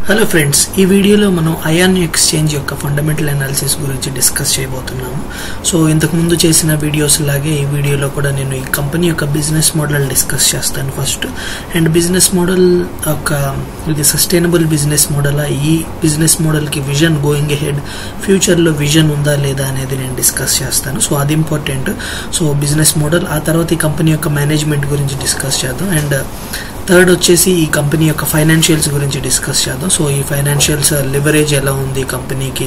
Hello friends ఈ వీడియోలో మనం అయాన్ ఎక్స్చేంజ్ యొక్క ఫండమెంటల్ అనాలిసిస్ గురించి డిస్కస్ చేయబోతున్నాము సో ఇంతకు ముందు చేసిన వీడియోస్ లాగే ఈ వీడియోలో కూడా నేను ఈ కంపెనీ యొక్క బిజినెస్ మోడల్ డిస్కస్ చేస్తాను ఫస్ట్ అండ్ బిజినెస్ మోడల్ యొక్క ఇది సస్టైనబుల్ బిజినెస్ మోడల్ ఈ బిజినెస్ మోడల్కి విజన్ గోయింగ్ హెడ్ ఫ్యూచర్లో విజన్ ఉందా లేదా అనేది నేను డిస్కస్ చేస్తాను సో అది ఇంపార్టెంట్ సో బిజినెస్ మోడల్ ఆ తర్వాత ఈ కంపెనీ యొక్క మేనేజ్మెంట్ గురించి డిస్కస్ చేద్దాం అండ్ థర్డ్ వచ్చేసి ఈ కంపెనీ యొక్క ఫైనాన్షియల్స్ గురించి డిస్కస్ చేద్దాం సో ఈ ఫైనాన్షియల్స్ లివరేజ్ ఎలా ఉంది ఈ కంపెనీకి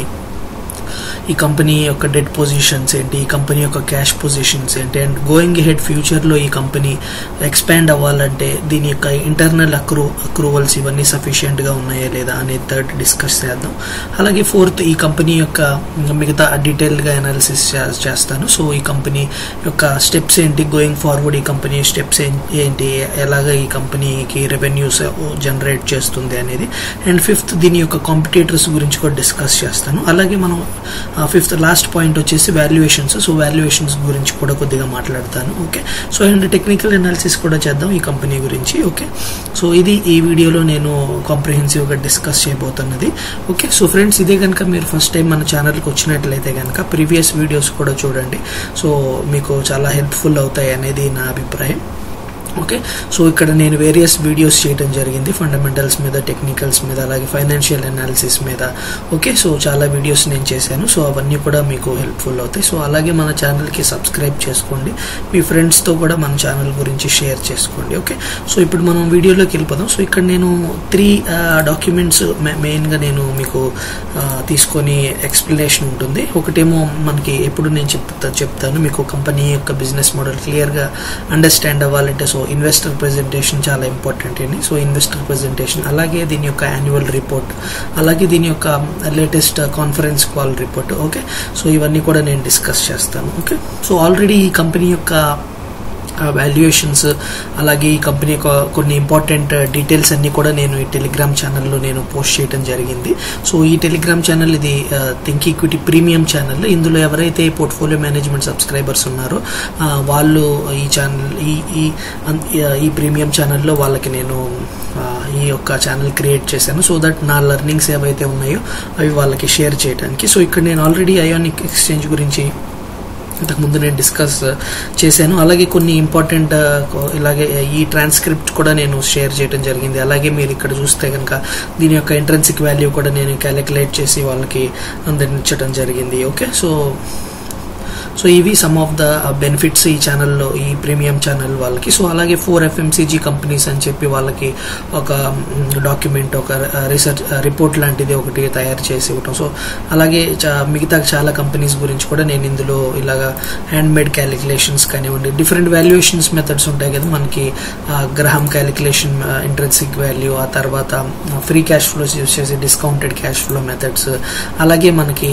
ఈ కంపెనీ యొక్క డెట్ పొజిషన్స్ ఏంటి ఈ కంపెనీ యొక్క క్యాష్ పొజిషన్స్ ఏంటి అండ్ గోయింగ్ హెడ్ ఫ్యూచర్లో ఈ కంపెనీ ఎక్స్పాండ్ అవ్వాలంటే దీని యొక్క ఇంటర్నల్ అక్రూ అక్రూవల్స్ ఇవన్నీ సఫిషియెంట్గా ఉన్నాయా లేదా అనేది థర్డ్ డిస్కస్ చేద్దాం అలాగే ఫోర్త్ ఈ కంపెనీ యొక్క మిగతా డీటెయిల్గా అనాలిసిస్ చేస్తాను సో ఈ కంపెనీ యొక్క స్టెప్స్ ఏంటి గోయింగ్ ఫార్వర్డ్ ఈ కంపెనీ స్టెప్స్ ఏంటి ఎలాగ ఈ కంపెనీకి రెవెన్యూస్ జనరేట్ చేస్తుంది అనేది అండ్ ఫిఫ్త్ దీని యొక్క కాంపిటేటర్స్ గురించి కూడా డిస్కస్ చేస్తాను అలాగే మనం ఫిఫ్త్ లాస్ట్ పాయింట్ వచ్చేసి వాల్యుయేషన్స్ సో వాల్యుయేషన్స్ గురించి కూడా కొద్దిగా మాట్లాడతాను okay so and technical analysis కూడా చేద్దాం ఈ కంపెనీ గురించి ఓకే సో ఇది ఈ వీడియోలో నేను కాంప్రిహెన్సివ్గా డిస్కస్ చేయబోతున్నది ఓకే సో ఫ్రెండ్స్ ఇదే కనుక మీరు ఫస్ట్ టైం మన ఛానల్కి వచ్చినట్లయితే కనుక ప్రీవియస్ వీడియోస్ కూడా చూడండి సో మీకు చాలా హెల్ప్ఫుల్ అవుతాయి అనేది నా అభిప్రాయం ఓకే సో ఇక్కడ నేను వేరియస్ వీడియోస్ చేయడం జరిగింది ఫండమెంటల్స్ మీద టెక్నికల్స్ మీద అలాగే ఫైనాన్షియల్ అనాలిసిస్ మీద ఓకే సో చాలా వీడియోస్ నేను చేశాను సో అవన్నీ కూడా మీకు హెల్ప్ఫుల్ అవుతాయి సో అలాగే మన ఛానల్కి సబ్స్క్రైబ్ చేసుకోండి మీ ఫ్రెండ్స్తో కూడా మన ఛానల్ గురించి షేర్ చేసుకోండి ఓకే సో ఇప్పుడు మనం వీడియోలోకి వెళ్ళిపోదాం సో ఇక్కడ నేను త్రీ డాక్యుమెంట్స్ మెయిన్గా నేను మీకు తీసుకొని ఎక్స్ప్లెనేషన్ ఉంటుంది ఒకటేమో మనకి ఎప్పుడు నేను చెప్తా చెప్తాను మీకు కంపెనీ యొక్క బిజినెస్ మోడల్ క్లియర్గా అండర్స్టాండ్ అవ్వాలంటే సో ఇన్వెస్టర్ ప్రెజెంటేషన్ చాలా ఇంపార్టెంట్ అండి సో ఇన్వెస్టర్ ప్రెజెంటేషన్ అలాగే దీని యొక్క యాన్యువల్ రిపోర్ట్ అలాగే దీని యొక్క latest conference call report okay so ఇవన్నీ కూడా నేను డిస్కస్ చేస్తాను ఓకే సో ఆల్రెడీ ఈ కంపెనీ యొక్క వాల్యుయేషన్స్ అలాగే ఈ కంపెనీ యొక్క కొన్ని ఇంపార్టెంట్ డీటెయిల్స్ అన్ని కూడా నేను ఈ టెలిగ్రామ్ ఛానల్లో నేను పోస్ట్ చేయడం జరిగింది సో ఈ టెలిగ్రామ్ ఛానల్ ఇది థింక్ ఈక్విటీ ప్రీమియం ఛానల్ ఇందులో ఎవరైతే పోర్ట్ఫోలియో మేనేజ్మెంట్ సబ్స్క్రైబర్స్ ఉన్నారో వాళ్ళు ఈ ఛానల్ ఈ ఈ ఈ ప్రీమియం ఛానల్లో వాళ్ళకి నేను ఈ యొక్క ఛానల్ క్రియేట్ చేశాను సో దట్ నా లెర్నింగ్స్ ఏవైతే ఉన్నాయో అవి వాళ్ళకి షేర్ చేయడానికి సో ఇక్కడ నేను ఆల్రెడీ అయోనిక్ ఎక్స్చేంజ్ గురించి ఇంతకుముందు నేను డిస్కస్ చేశాను అలాగే కొన్ని ఇంపార్టెంట్ ఇలాగే ఈ ట్రాన్స్క్రిప్ట్ కూడా నేను షేర్ చేయడం జరిగింది అలాగే మీరు ఇక్కడ చూస్తే కనుక దీని యొక్క ఇంట్రెన్సిక్ వాల్యూ కూడా నేను క్యాలిక్యులేట్ చేసి వాళ్ళకి అందించడం జరిగింది ఓకే సో సో ఇవి సమ్ ఆఫ్ ద బెనిఫిట్స్ ఈ ఛానల్లో ఈ ప్రీమియం ఛానల్ వాళ్ళకి సో అలాగే ఫోర్ ఎఫ్ఎంసీజీ కంపెనీస్ అని చెప్పి వాళ్ళకి ఒక డాక్యుమెంట్ ఒక రీసెర్చ్ రిపోర్ట్ లాంటిది ఒకటి తయారు చేసి ఇవ్వటం సో అలాగే మిగతా చాలా కంపెనీస్ గురించి కూడా నేను ఇందులో ఇలాగా హ్యాండ్ మేడ్ క్యాలిక్యులేషన్స్ కానివ్వండి డిఫరెంట్ వాల్యుయేషన్స్ మెథడ్స్ ఉంటాయి కదా మనకి గ్రహం క్యాలిక్యులేషన్ ఇంట్రెన్సిక్ వాల్యూ ఆ తర్వాత ఫ్రీ క్యాష్ ఫ్లోస్ యూస్ చేసి డిస్కౌంటెడ్ క్యాష్ ఫ్లో మెథడ్స్ అలాగే మనకి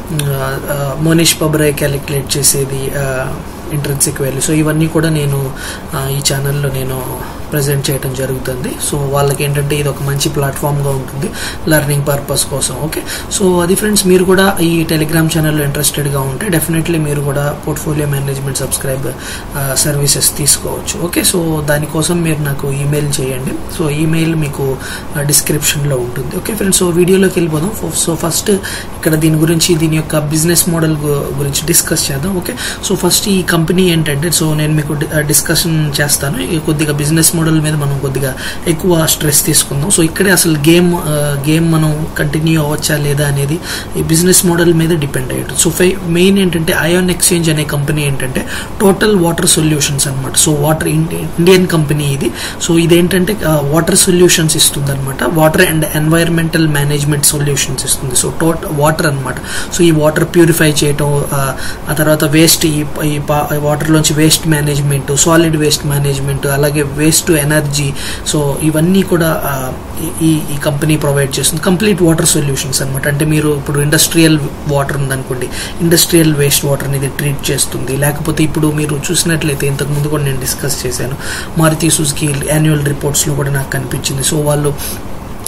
మోనిష్ పబ్రాయ్ క్యాలిక్యులేట్ చేసేది ఇంట్రెన్సిక్ వాల్యూ సో ఇవన్నీ కూడా నేను ఈ ఛానల్లో నేను ప్రజెంట్ చేయడం జరుగుతుంది సో వాళ్ళకి ఏంటంటే ఇది ఒక మంచి ప్లాట్ఫామ్గా ఉంటుంది లెర్నింగ్ పర్పస్ కోసం ఓకే సో అది ఫ్రెండ్స్ మీరు కూడా ఈ టెలిగ్రామ్ ఛానల్లో ఇంట్రెస్టెడ్గా ఉంటే డెఫినెట్లీ మీరు కూడా పోర్ట్ఫోలియో మేనేజ్మెంట్ సబ్స్క్రైబ్ సర్వీసెస్ తీసుకోవచ్చు ఓకే సో దానికోసం మీరు నాకు ఈమెయిల్ చేయండి సో ఈమెయిల్ మీకు డిస్క్రిప్షన్లో ఉంటుంది ఓకే ఫ్రెండ్స్ సో వీడియోలోకి వెళ్ళిపోదాం సో ఫస్ట్ ఇక్కడ దీని గురించి దీని యొక్క బిజినెస్ మోడల్ గురించి డిస్కస్ చేద్దాం ఓకే సో ఫస్ట్ ఈ కంపెనీ ఏంటంటే సో నేను మీకు డిస్కషన్ చేస్తాను కొద్దిగా బిజినెస్ మోడల్ మీద మనం కొద్దిగా ఎక్కువ స్ట్రెస్ తీసుకుందాం సో ఇక్కడే అసలు గేమ్ గేమ్ మనం కంటిన్యూ అవ్వచ్చా లేదా అనేది ఈ బిజినెస్ మోడల్ మీద డిపెండ్ అయ్యాడు సో మెయిన్ ఏంటంటే అయాన్ ఎక్స్చేంజ్ అనే కంపెనీ ఏంటంటే టోటల్ వాటర్ సొల్యూషన్స్ అనమాట సో వాటర్ ఇండియన్ కంపెనీ ఇది సో ఇదేంటంటే వాటర్ సొల్యూషన్స్ ఇస్తుంది అనమాట water and environmental management solutions ఇస్తుంది సో టోటల్ వాటర్ అనమాట సో ఈ వాటర్ ప్యూరిఫై చేయటం ఆ తర్వాత వేస్ట్ ఈ వాటర్లోంచి waste management solid waste management అలాగే వేస్ట్ ఎనర్జీ సో ఇవన్నీ కూడా ఈ ఈ కంపెనీ ప్రొవైడ్ చేస్తుంది కంప్లీట్ వాటర్ సొల్యూషన్స్ అనమాట అంటే మీరు ఇప్పుడు ఇండస్ట్రియల్ వాటర్ ఉందనుకోండి ఇండస్ట్రియల్ వేస్ట్ వాటర్ అనేది ట్రీట్ చేస్తుంది లేకపోతే ఇప్పుడు మీరు చూసినట్లయితే ఇంతకు ముందు కూడా నేను డిస్కస్ చేశాను మారుతి సుజుకి యాన్యువల్ రిపోర్ట్స్లో కూడా నాకు కనిపించింది సో వాళ్ళు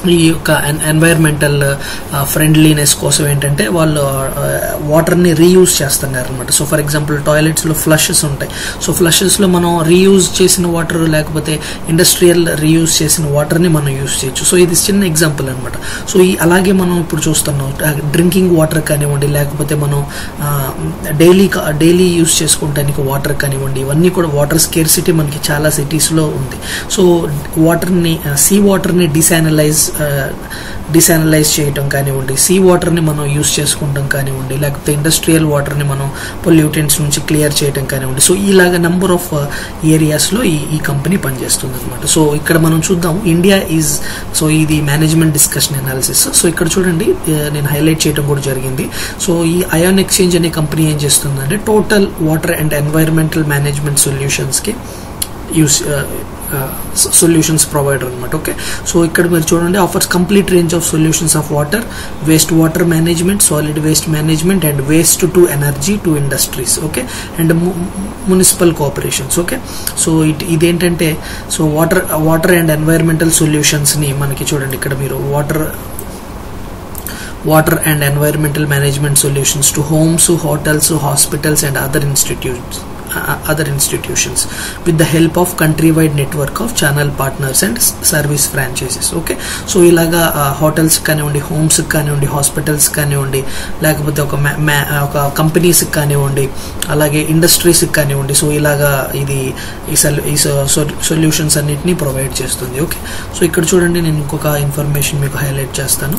ఈ యొక్క ఎన్వైర్మెంటల్ ఫ్రెండ్లీనెస్ కోసం ఏంటంటే వాళ్ళు వాటర్ని రీయూజ్ చేస్తున్నారు అనమాట సో ఫర్ ఎగ్జాంపుల్ టాయిలెట్స్లో ఫ్లషెస్ ఉంటాయి సో ఫ్లషెస్లో మనం రీయూజ్ చేసిన వాటర్ లేకపోతే ఇండస్ట్రియల్ రీయూజ్ చేసిన వాటర్ని మనం యూజ్ చేయొచ్చు సో ఇది చిన్న ఎగ్జాంపుల్ అనమాట సో ఈ అలాగే మనం ఇప్పుడు చూస్తున్నాం డ్రింకింగ్ వాటర్ కానివ్వండి లేకపోతే మనం డైలీ డైలీ యూజ్ చేసుకుంటానికి వాటర్ కానివ్వండి ఇవన్నీ కూడా వాటర్ స్కేర్సిటీ మనకి చాలా సిటీస్లో ఉంది సో వాటర్ని సీ వాటర్ని డిసానలైజ్ డిసానలైజ్ చేయటం కానివ్వండి సీ వాటర్ని మనం యూస్ చేసుకుంటాం కానివ్వండి లేకపోతే ఇండస్ట్రియల్ వాటర్ని మనం పొల్యూటెంట్స్ నుంచి క్లియర్ చేయటం కానివ్వండి సో ఇలాగ నెంబర్ ఆఫ్ ఏరియాస్లో ఈ ఈ కంపెనీ పనిచేస్తుంది అనమాట సో ఇక్కడ మనం చూద్దాం ఇండియా ఈజ్ సో ఇది మేనేజ్మెంట్ డిస్కషన్ అనాలిసిస్ సో ఇక్కడ చూడండి నేను హైలైట్ చేయడం కూడా జరిగింది సో ఈ అయాన్ ఎక్స్చేంజ్ అనే కంపెనీ ఏం చేస్తుందంటే total water and environmental management సొల్యూషన్స్కి యూస్ సొల్యూషన్స్ ప్రొవైడర్ అనమాట ఓకే సో ఇక్కడ మీరు చూడండి offers complete range of solutions of water waste water management solid waste management and waste to energy to industries okay and municipal cooperations okay so it ఇదేంటంటే so water water and environmental సొల్యూషన్స్ని మనకి చూడండి ఇక్కడ మీరు water water and environmental management solutions to homes, hotels, hospitals, and other institutes. Uh, other institutions with the help of countrywide network of channel partners and service franchises okay so ఇలాగా hotels కానివ్వండి homes కానివ్వండి hospitals కానివ్వండి లేకపోతే ఒక ఒక companies కానివ్వండి అలాగే industries కానివ్వండి సో ఇలాగా ఇది ఈ సొల్యూషన్స్ అన్నిటినీ ప్రొవైడ్ చేస్తుంది ఓకే సో ఇక్కడ చూడండి నేను ఇంకొక ఇన్ఫర్మేషన్ మీకు హైలైట్ చేస్తాను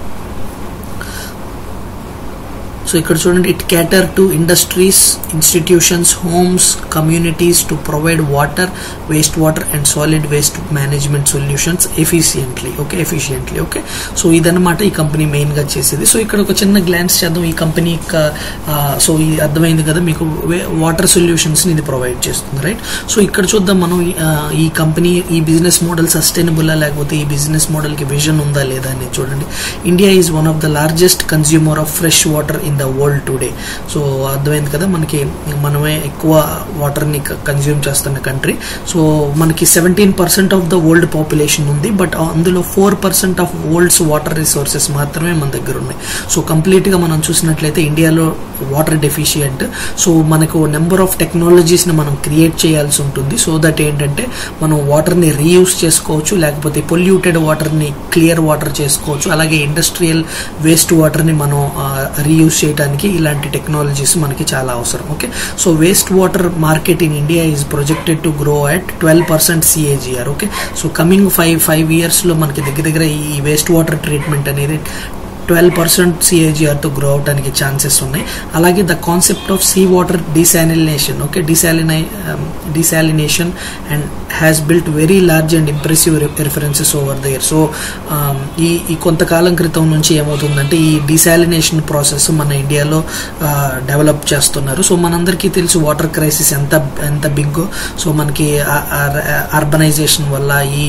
సో ఇక్కడ చూడండి it cater to industries institutions homes communities to provide water waste water and solid waste management solutions efficiently okay efficiently okay so ఇదన్నమాట ఈ కంపెనీ మెయిన్గా చేసేది సో ఇక్కడ ఒక చిన్న గ్లాన్స్ చేద్దాం ఈ కంపెనీ యొక్క సో ఇది అర్థమైంది కదా మీకు వాటర్ సొల్యూషన్స్ని ఇది ప్రొవైడ్ చేస్తుంది రైట్ సో ఇక్కడ చూద్దాం మనం ఈ కంపెనీ ఈ బిజినెస్ మోడల్ సస్టైనబుల్ లేకపోతే ఈ బిజినెస్ మోడల్కి విజన్ ఉందా లేదా అనేది చూడండి India is one of the largest consumer of fresh water in the world today so అర్థమైంది కదా మనకి మనమే ఎక్కువ వాటర్ని కన్జ్యూమ్ చేస్తున్న కంట్రీ సో మనకి seventeen percent of the world population ఉంది బట్ అందులో four percent of world's water resources మాత్రమే మన దగ్గర ఉన్నాయి సో కంప్లీట్గా మనం చూసినట్లయితే ఇండియాలో వాటర్ డెఫిషియంట్ సో మనకు నెంబర్ ఆఫ్ టెక్నాలజీస్ని మనం క్రియేట్ చేయాల్సి ఉంటుంది సో దట్ ఏంటంటే మనం వాటర్ని రీయూస్ చేసుకోవచ్చు లేకపోతే పొల్యూటెడ్ వాటర్ని క్లియర్ వాటర్ చేసుకోవచ్చు అలాగే ఇండస్ట్రియల్ వేస్ట్ వాటర్ని మనం రీయూస్ చేయడానికి ఇలాంటి టెక్నాలజీస్ మనకి చాలా అవసరం okay so waste water market in India is projected to grow at twelve percent CAGR okay so coming five five ఇయర్స్లో మనకి దగ్గర దగ్గర ఈ వేస్ట్ వాటర్ ట్రీట్మెంట్ అనేది ట్వెల్వ్ పర్సెంట్ సిఏజిఆర్తో గ్రో అవడానికి ఛాన్సెస్ ఉన్నాయి అలాగే the concept of sea water desalination okay డిసాలినై desalination and has built very large and impressive references over the year so ఈ ఈ కొంతకాలం క్రితం నుంచి ఏమవుతుందంటే ఈ డిసాలినేషన్ ప్రాసెస్ మన ఇండియాలో డెవలప్ చేస్తున్నారు సో మనందరికీ తెలుసు వాటర్ క్రైసిస్ ఎంత ఎంత బిగ్ సో మనకి అర్బనైజేషన్ వల్ల ఈ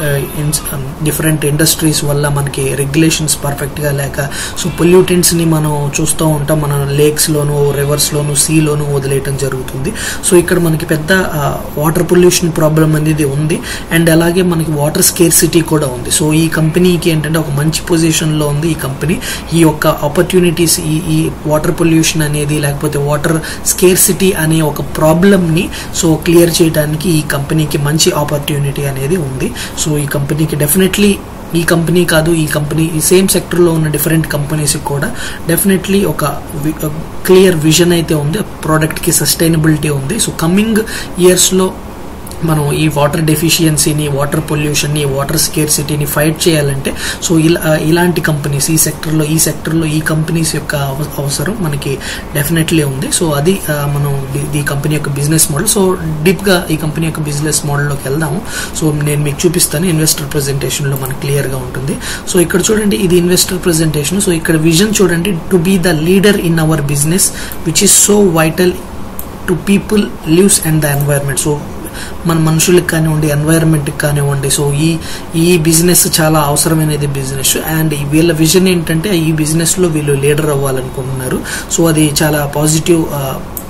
డిఫరెంట్ ఇండస్ట్రీస్ వల్ల మనకి రెగ్యులేషన్స్ పర్ఫెక్ట్గా లేక సో పొల్యూటెంట్స్ని మనం చూస్తూ ఉంటాం మన లేక్స్లోను రివర్స్లోను సీలోను వదిలేయటం జరుగుతుంది సో ఇక్కడ మనకి పెద్ద వాటర్ పొల్యూషన్ ప్రాబ్లం అనేది ఉంది అండ్ అలాగే మనకి వాటర్ స్కేర్సిటీ కూడా ఉంది సో ఈ కంపెనీకి ఏంటంటే ఒక మంచి పొజిషన్లో ఉంది ఈ కంపెనీ ఈ యొక్క ఆపర్చునిటీస్ ఈ ఈ వాటర్ పొల్యూషన్ అనేది లేకపోతే వాటర్ స్కేర్సిటీ అనే ఒక ప్రాబ్లమ్ని సో క్లియర్ చేయడానికి ఈ కంపెనీకి మంచి ఆపర్చునిటీ అనేది ఉంది సో ఈ కంపెనీకి డెఫినెట్లీ ఈ కంపెనీ కాదు ఈ కంపెనీ ఈ సేమ్ సెక్టర్లో ఉన్న డిఫరెంట్ కంపెనీస్ కూడా డెఫినెట్లీ ఒక క్లియర్ విజన్ అయితే ఉంది ప్రోడక్ట్కి సస్టైనబిలిటీ ఉంది సో కమింగ్ ఇయర్స్లో మనం ఈ వాటర్ డెఫిషియన్సీని వాటర్ పొల్యూషన్ని వాటర్ స్కేర్సిటీని ఫైట్ చేయాలంటే సో ఇలా ఇలాంటి కంపెనీస్ ఈ సెక్టర్లో ఈ సెక్టర్లో ఈ కంపెనీస్ యొక్క అవసరం మనకి డెఫినెట్లీ ఉంది సో అది మనం ఈ కంపెనీ యొక్క బిజినెస్ మోడల్ సో డీప్గా ఈ కంపెనీ యొక్క బిజినెస్ మోడల్లోకి వెళ్దాము సో నేను మీకు చూపిస్తాను ఇన్వెస్టర్ ప్రజెంటేషన్లో మనకి క్లియర్గా ఉంటుంది సో ఇక్కడ చూడండి ఇది ఇన్వెస్టర్ ప్రజెంటేషన్ సో ఇక్కడ విజన్ చూడండి to be the leader in our business which is so vital to people lives and the environment so మన మనుషులకు కానివ్వండి ఎన్వైరన్మెంట్కి కానివ్వండి సో ఈ ఈ బిజినెస్ చాలా అవసరమైనది బిజినెస్ అండ్ వీళ్ళ విజన్ ఏంటంటే ఈ బిజినెస్లో వీళ్ళు లీడర్ అవ్వాలనుకుంటున్నారు సో అది చాలా పాజిటివ్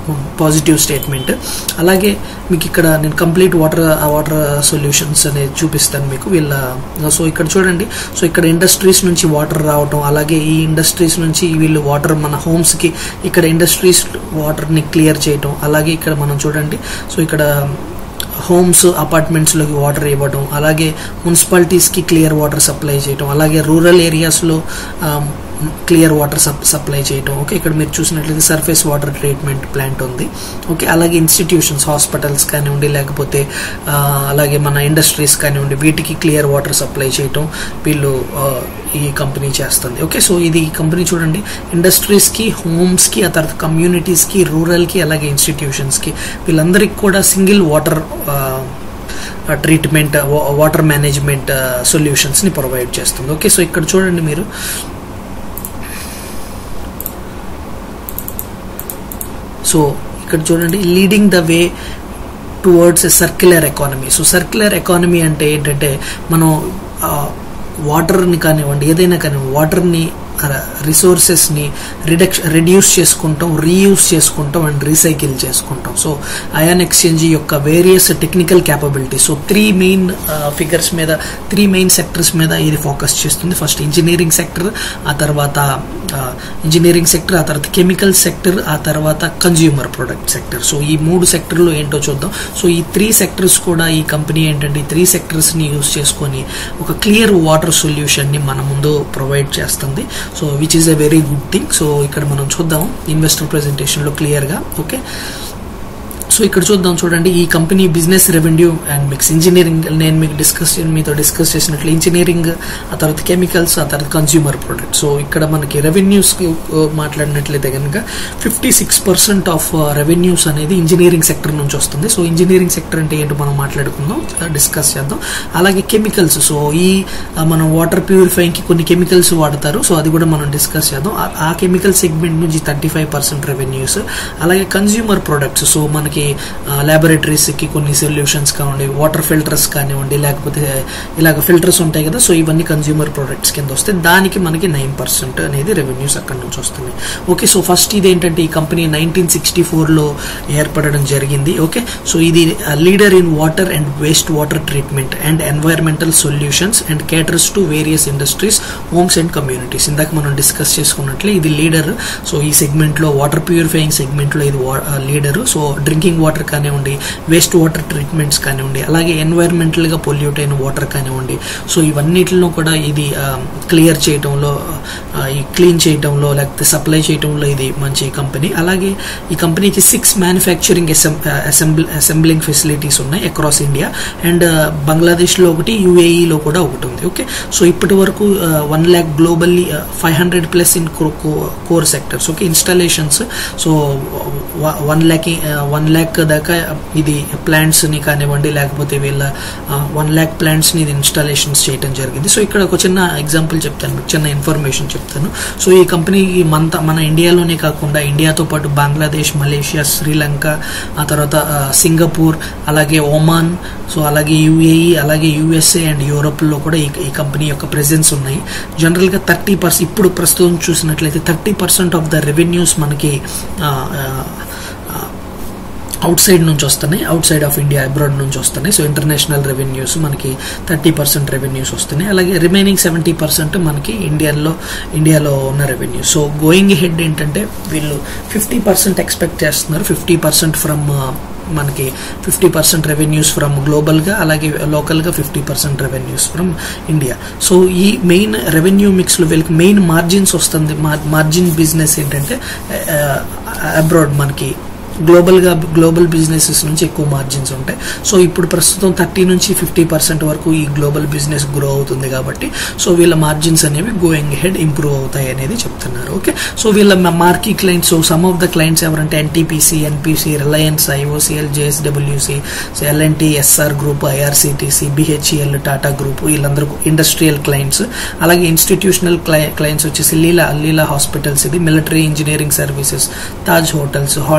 పాజిటివ్ స్టేట్మెంట్ అలాగే మీకు ఇక్కడ నేను కంప్లీట్ వాటర్ వాటర్ సొల్యూషన్స్ అనేది చూపిస్తాను మీకు వీళ్ళ సో ఇక్కడ చూడండి సో ఇక్కడ ఇండస్ట్రీస్ నుంచి వాటర్ రావటం అలాగే ఈ ఇండస్ట్రీస్ నుంచి వీళ్ళు వాటర్ మన హోమ్స్కి ఇక్కడ ఇండస్ట్రీస్ వాటర్ని క్లియర్ చేయటం అలాగే ఇక్కడ మనం చూడండి సో ఇక్కడ హోమ్స్ అపార్ట్మెంట్స్లోకి వాటర్ ఇవ్వడం అలాగే మున్సిపాలిటీస్కి క్లియర్ వాటర్ సప్లై చేయడం అలాగే రూరల్ ఏరియాస్లో క్లియర్ వాటర్ సప్లై చేయటం ఓకే ఇక్కడ మీరు చూసినట్లయితే సర్ఫేస్ వాటర్ ట్రీట్మెంట్ ప్లాంట్ ఉంది ఓకే అలాగే ఇన్స్టిట్యూషన్స్ హాస్పిటల్స్ కానివ్వండి లేకపోతే అలాగే మన ఇండస్ట్రీస్ కానివ్వండి వీటికి క్లియర్ వాటర్ సప్లై చేయటం వీళ్ళు ఈ కంపెనీ చేస్తుంది ఓకే సో ఇది ఈ కంపెనీ చూడండి ఇండస్ట్రీస్కి హోమ్స్కి ఆ తర్వాత కమ్యూనిటీస్కి రూరల్కి అలాగే ఇన్స్టిట్యూషన్స్కి వీళ్ళందరికీ కూడా single water treatment water management సొల్యూషన్స్ని ప్రొవైడ్ చేస్తుంది ఓకే సో ఇక్కడ చూడండి మీరు సో ఇక్కడ చూడండి leading the way towards circular economy so circular economy అంటే ఏంటంటే మనం వాటర్ని కానివ్వండి ఏదైనా కానివ్వండి వాటర్ని రిసోర్సెస్ని రిడక్ష రెడ్యూస్ చేసుకుంటాం రీయూస్ చేసుకుంటాం అండ్ రీసైకిల్ చేసుకుంటాం సో అయాన్ ఎక్స్చేంజ్ యొక్క various technical capability so three main figures మీద త్రీ మెయిన్ సెక్టర్స్ మీద ఇది ఫోకస్ చేస్తుంది ఫస్ట్ ఇంజనీరింగ్ సెక్టర్ ఆ తర్వాత ఇంజనీరింగ్ సెక్టర్ ఆ తర్వాత కెమికల్ సెక్టర్ ఆ తర్వాత కన్జ్యూమర్ ప్రొడక్ట్ సెక్టర్ సో ఈ మూడు సెక్టర్లు ఏంటో చూద్దాం సో ఈ త్రీ సెక్టర్స్ కూడా ఈ కంపెనీ ఏంటంటే ఈ త్రీ సెక్టర్స్ని యూస్ చేసుకొని ఒక క్లియర్ వాటర్ సొల్యూషన్ని మన ముందు ప్రొవైడ్ చేస్తుంది so which is a very good thing so ఇక్కడ మనం చూద్దాం ఇన్వెస్టర్ ప్రెజెంటేషన్లో క్లియర్గా ఓకే సో ఇక్కడ చూద్దాం చూడండి ఈ company business revenue and mix engineering నేను మీకు డిస్కస్ మీతో డిస్కస్ చేసినట్లు ఇంజనీరింగ్ ఆ తర్వాత కెమికల్స్ ఆ తర్వాత కన్స్యూమర్ ప్రొడక్ట్ సో ఇక్కడ మనకి రెవెన్యూస్ మాట్లాడినట్లయితే కనుక fifty six percent of revenues అనేది ఇంజనీరింగ్ సెక్టర్ నుంచి వస్తుంది సో ఇంజనీరింగ్ సెక్టర్ అంటే ఏంటో మనం మాట్లాడుకుందాం డిస్కస్ చేద్దాం అలాగే కెమికల్స్ సో ఈ మనం వాటర్ ప్యూరిఫైయింగ్కి కొన్ని కెమికల్స్ వాడతారు సో అది కూడా మనం డిస్కస్ చేద్దాం ఆ కెమికల్ సెగ్మెంట్ నుంచి థర్టీ ఫైవ్ పర్సెంట్ రెవెన్యూస్ అలాగే కన్స్యూమర్ ప్రొడక్ట్స్ సో మనకి ల్యాబొరేటరీస్కి కొన్ని సొల్యూషన్స్ కానివ్వండి వాటర్ ఫిల్టర్స్ కానివ్వండి లేకపోతే ఇలాగ ఫిల్టర్స్ ఉంటాయి కదా సో ఇవన్నీ కన్జ్యూమర్ ప్రొడక్ట్స్ కింద వస్తాయి దానికి మనకి నైన్ పర్సెంట్ అనేది రెవెన్యూస్ అక్కడ నుంచి వస్తున్నాయి ఓకే సో ఫస్ట్ ఇది ఏంటంటే ఈ కంపెనీ నైన్టీన్ సిక్స్టీ ఫోర్లో ఏర్పడడం జరిగింది ఓకే సో ఇది leader in water and waste water treatment and environmental solutions and caters to various industries homes and communities ఇందాక మనం డిస్కస్ చేసుకున్నట్లే ఇది లీడర్ సో ఈ సెగ్మెంట్లో వాటర్ ప్యూరిఫైయింగ్ సెగ్మెంట్లో ఇది లీడరు సో డ్రింకింగ్ వాటర్ కానివ్వండి వేస్ట్ వాటర్ ట్రీట్మెంట్స్ కానివ్వండి అలాగే ఎన్వైర్మెంటల్గా పొల్యూట్ అయిన వాటర్ కానివ్వండి సో ఇవన్నిటిలో కూడా ఇది క్లియర్ చేయడంలో ఈ క్లీన్ చేయడంలో లేకపోతే సప్లై చేయడంలో ఇది మంచి కంపెనీ అలాగే ఈ కంపెనీకి six manufacturing assembly assembling facilities ఉన్నాయి అక్రాస్ ఇండియా అండ్ బంగ్లాదేశ్లో ఒకటి యూఏఈలో కూడా ఒకటి ఉంది ఓకే సో ఇప్పటి వరకు one lakh globally five hundred plus in core sectors okay installations so one lakh one lakh దాకా ఇది ప్లాంట్స్ని కానివ్వండి లేకపోతే వీళ్ళ వన్ ల్యాక్ ప్లాంట్స్ని ఇది ఇన్స్టాలేషన్స్ చేయడం జరిగింది సో ఇక్కడ ఒక చిన్న ఎగ్జాంపుల్ చెప్తాను మీకు చిన్న ఇన్ఫర్మేషన్ చెప్తాను సో ఈ కంపెనీ మన మన ఇండియాలోనే కాకుండా ఇండియాతో పాటు బంగ్లాదేశ్ మలేషియా శ్రీలంక ఆ తర్వాత సింగపూర్ అలాగే ఒమాన్ సో అలాగే యూఏఈ అలాగే యూఎస్ఏ అండ్ యూరోప్లో కూడా ఈ ఈ కంపెనీ యొక్క ప్రెజెన్స్ ఉన్నాయి జనరల్గా థర్టీ పర్సెంట్ ఇప్పుడు ప్రస్తుతం చూసినట్లయితే thirty percent of the revenues మనకి అవుట్ సైడ్ నుంచి వస్తున్నాయి outside of India abroad నుంచి వస్తున్నాయి సో ఇంటర్నేషనల్ రెవెన్యూస్ మనకి థర్టీ పర్సెంట్ రెవెన్యూస్ వస్తున్నాయి అలాగే రిమైనింగ్ సెవెంటీ పర్సెంట్ మనకి ఇండియాలో ఇండియాలో ఉన్న రెవెన్యూ సో గోయింగ్ హెడ్ ఏంటంటే వీళ్ళు ఫిఫ్టీ పర్సెంట్ ఎక్స్పెక్ట్ చేస్తున్నారు ఫిఫ్టీ పర్సెంట్ ఫ్రమ్ మనకి ఫిఫ్టీ పర్సెంట్ రెవెన్యూస్ ఫ్రమ్ గ్లోబల్గా అలాగే లోకల్గా fifty percent revenues from India so ఈ మెయిన్ రెవెన్యూ మిక్స్లో వీళ్ళకి మెయిన్ మార్జిన్స్ వస్తుంది మార్జిన్ బిజినెస్ ఏంటంటే అబ్రాడ్ మనకి గ్లోబల్గా గ్లోబల్ బిజినెసెస్ నుంచి ఎక్కువ మార్జిన్స్ ఉంటాయి సో ఇప్పుడు ప్రస్తుతం థర్టీ నుంచి ఫిఫ్టీ పర్సెంట్ వరకు ఈ గ్లోబల్ బిజినెస్ గ్రో అవుతుంది కాబట్టి సో వీళ్ళ మార్జిన్స్ అనేవి గోయింగ్ హెడ్ ఇంప్రూవ్ అవుతాయి అనేది చెప్తున్నారు ఓకే సో వీళ్ళ marquee clients so some of the clients ఎవరంటే NTPC NPC Reliance IOCL JSWC so LNT SR group IRCTC BHEL Tata group వీళ్ళందరూ ఇండస్ట్రియల్ క్లయింట్స్ అలాగే ఇన్స్టిట్యూషనల్ క్లయింట్స్ వచ్చేసి లీలా లీలా హాస్పిటల్స్ ఇది military engineering services Taj hotels Holiday Inn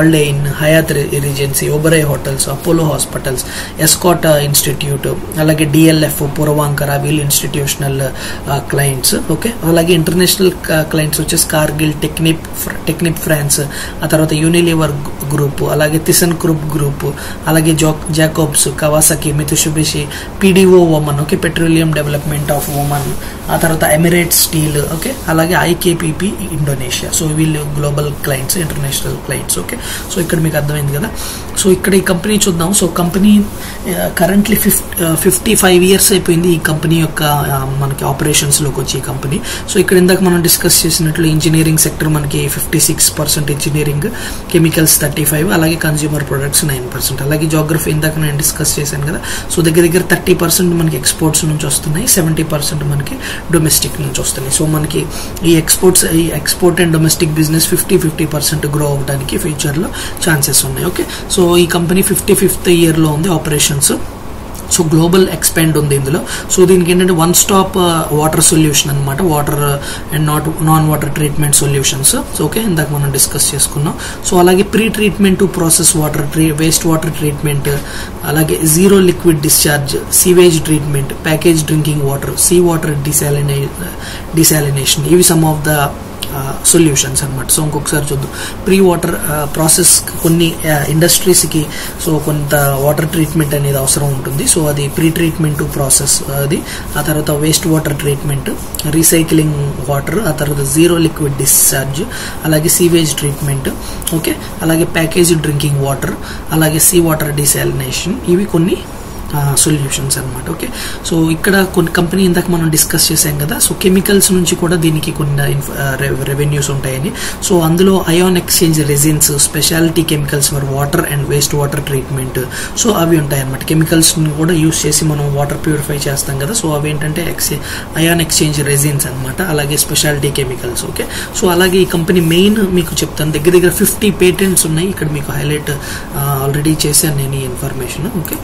Inn Hyatt Regency Oberoi hotels Apollo hospitals Escort institute అలాగే DLF Puravankara వీల్ institutional clients okay అలాగే international clients వచ్చేసి Cargill Technip Technip France ఆ తర్వాత యూనిలివర్ గ్రూప్ అలాగే తిసన్ గ్రూప్ గ్రూప్ అలాగే Jacobs Kawasaki Mitsubishi PDO Oman okay petroleum development of Oman ఆ తర్వాత ఎమిరేట్ స్టీల్ ఓకే అలాగే ఐకేపీపీ ఇండోనేషియా సో వీళ్ళు global clients international clients okay so ఇక్కడ మీకు అర్థమైంది కదా సో ఇక్కడ ఈ కంపెనీ చూద్దాం so company currently fifty fifty five years అయిపోయింది ఈ కంపెనీ యొక్క మనకి ఆపరేషన్స్లోకి వచ్చి ఈ కంపెనీ సో ఇక్కడ ఇందాక మనం డిస్కస్ చేసినట్లు ఇంజనీరింగ్ సెక్టర్ మనకి fifty six percent engineering chemicals thirty five అలాగే కన్జ్యూమర్ ప్రొడక్ట్స్ నైన్ పర్సెంట్ అలాగే జోగ్రఫీ ఇందాక నేను డిస్కస్ చేశాను కదా సో దగ్గర దగ్గర థర్టీ పర్సెంట్ మనకి ఎక్స్పోర్ట్స్ నుంచి వస్తున్నాయి సెవెంటీ పర్సెంట్ మనకి డొమెస్టిక్ నుంచి వస్తున్నాయి సో మనకి ఈ ఎక్స్పోర్ట్స్ ఈ export and domestic business fifty fifty percent grow అవ్వడానికి ఫ్యూచర్లో ఛాన్సెస్ ఉన్నాయి ఓకే సో ఈ కంపెనీ ఫిఫ్టీ ఫిఫ్త్ ఇయర్లో ఉంది ఆపరేషన్స్ సో గ్లోబల్ ఎక్స్పెండ్ ఉంది ఇందులో సో దీనికి ఏంటంటే వన్ స్టాప్ వాటర్ సొల్యూషన్ అనమాట water and not non water treatment solutions so okay ఇందాక మనం డిస్కస్ చేసుకున్నాం సో అలాగే pre treatment to process water tree waste water treatment అలాగే zero liquid discharge sewage treatment package drinking water sea water desaline desalination ఇవి some of the solutions అనమాట so ఇంకొకసారి చూద్దాం pre water process కొన్ని ఇండస్ట్రీస్కి so కొంత water treatment అనేది అవసరం ఉంటుంది సో అది ప్రీ ట్రీట్మెంట్ ప్రాసెస్ అది ఆ తర్వాత waste water treatment recycling water ఆ తర్వాత జీరో లిక్విడ్ డిశ్చార్జ్ అలాగే సీవేజ్ ట్రీట్మెంట్ ఓకే అలాగే ప్యాకేజ్ డ్రింకింగ్ వాటర్ అలాగే సీ వాటర్ డిసాలినేషన్ ఇవి కొన్ని సొల్యూషన్స్ అనమాట ఓకే సో ఇక్కడ కొన్ని కంపెనీ ఇందాక మనం డిస్కస్ చేసాం కదా సో కెమికల్స్ నుంచి కూడా దీనికి కొన్ని రెవెన్యూస్ ఉంటాయని సో అందులో ion exchange resins speciality chemicals for water and waste water treatment so అవి ఉంటాయి అనమాట కెమికల్స్ కూడా యూస్ చేసి మనం వాటర్ ప్యూరిఫై చేస్తాం కదా సో అవి ఏంటంటే ఎక్స్చే అయాన్ ఎక్స్చేంజ్ రెజిన్స్ అనమాట అలాగే స్పెషాలిటీ కెమికల్స్ ఓకే సో అలాగే ఈ కంపెనీ మెయిన్ మీకు చెప్తాను దగ్గర దగ్గర ఫిఫ్టీ పేటెంట్స్ ఉన్నాయి ఇక్కడ మీకు హైలైట్ ఆల్రెడీ చేశాను నేను ఈ ఇన్ఫర్మేషన్ ఓకే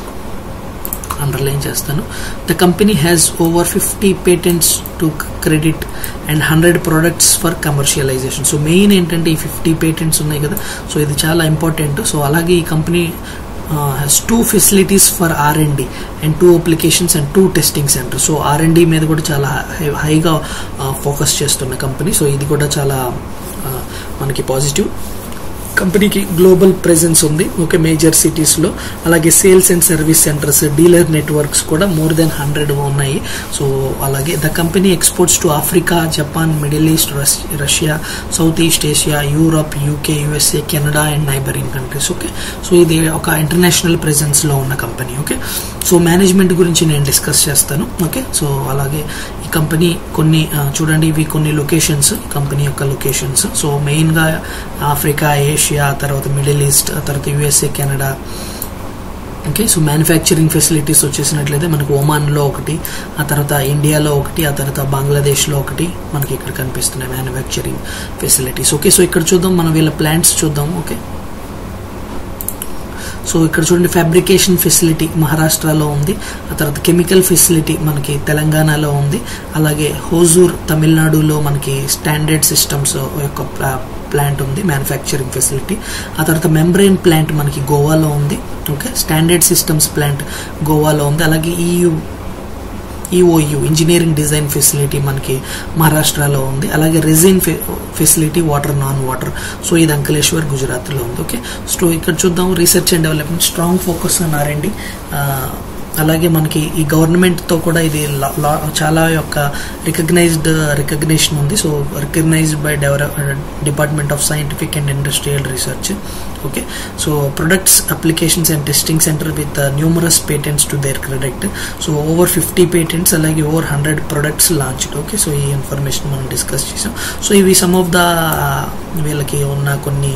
అండర్లైన్ చేస్తాను the company has over fifty patents to credit and hundred products for commercialisation so main ఏంటంటే ఈ ఫిఫ్టీ పేటెంట్స్ ఉన్నాయి కదా సో ఇది చాలా ఇంపార్టెంట్ సో అలాగే ఈ company has two facilities for R and D and two applications and two testing centre so R and D మీద కూడా చాలా హైగా ఫోకస్ చేస్తున్న కంపెనీ సో ఇది కూడా చాలా మనకి పాజిటివ్ కంపెనీకి గ్లోబల్ ప్రెజెన్స్ ఉంది ఓకే మేజర్ సిటీస్లో అలాగే sales and service centres dealer networks కూడా మోర్ దెన్ హండ్రెడ్ ఉన్నాయి సో అలాగే the company exports to Africa Japan Middle East Russia South East Asia Europe UK USA Canada and neighbouring countries okay so ఇది ఒక international ప్రెజెన్స్లో ఉన్న company okay so management గురించి నేను discuss చేస్తాను okay so అలాగే ఈ కంపెనీ కొన్ని చూడండి ఇవి కొన్ని లొకేషన్స్ కంపెనీ యొక్క లొకేషన్స్ సో మెయిన్గా ఆఫ్రికా ఏషియా తర్వాత మిడిల్ ఈస్ట్ తర్వాత USA Canada okay so manufacturing facilities వచ్చేసినట్లయితే మనకు ఒమాన్లో ఒకటి ఆ తర్వాత ఇండియాలో ఒకటి ఆ తర్వాత బంగ్లాదేశ్లో ఒకటి మనకి ఇక్కడ కనిపిస్తున్నాయి మ్యానుఫ్యాక్చరింగ్ ఫెసిలిటీస్ ఓకే సో ఇక్కడ చూద్దాం మనం వీళ్ళ ప్లాంట్స్ చూద్దాం ఓకే సో ఇక్కడ చూడండి ఫ్యాబ్రికేషన్ ఫెసిలిటీ మహారాష్ట్రలో ఉంది ఆ తర్వాత కెమికల్ ఫెసిలిటీ మనకి తెలంగాణలో ఉంది అలాగే హోజూర్ తమిళనాడులో మనకి స్టాండర్డ్ సిస్టమ్స్ యొక్క ప్లాంట్ ఉంది మ్యానుఫ్యాక్చరింగ్ ఫెసిలిటీ ఆ తర్వాత మెంబ్రెయిన్ ప్లాంట్ మనకి గోవాలో ఉంది ఓకే స్టాండర్డ్ సిస్టమ్స్ ప్లాంట్ గోవాలో ఉంది అలాగే EU EOU engineering design facility మనకి మహారాష్ట్రలో ఉంది అలాగే resin facility water non water so ఇది అంకలేశ్వర్ గుజరాత్లో ఉంది ఓకే సో ఇక్కడ చూద్దాం research and development strong focus on R and అలాగే మనకి ఈ గవర్నమెంట్తో కూడా ఇది చాలా యొక్క రికగ్నైజ్డ్ రికగ్నేషన్ ఉంది so recognised by develop department of scientific and industrial research okay so products applications and testing centre with numerous patents to their credit so over fifty patents అలాగే over hundred products launch okay so ఈ information మనం discuss చేసాం so ఇవి some of the వీళ్ళకి ఉన్న కొన్ని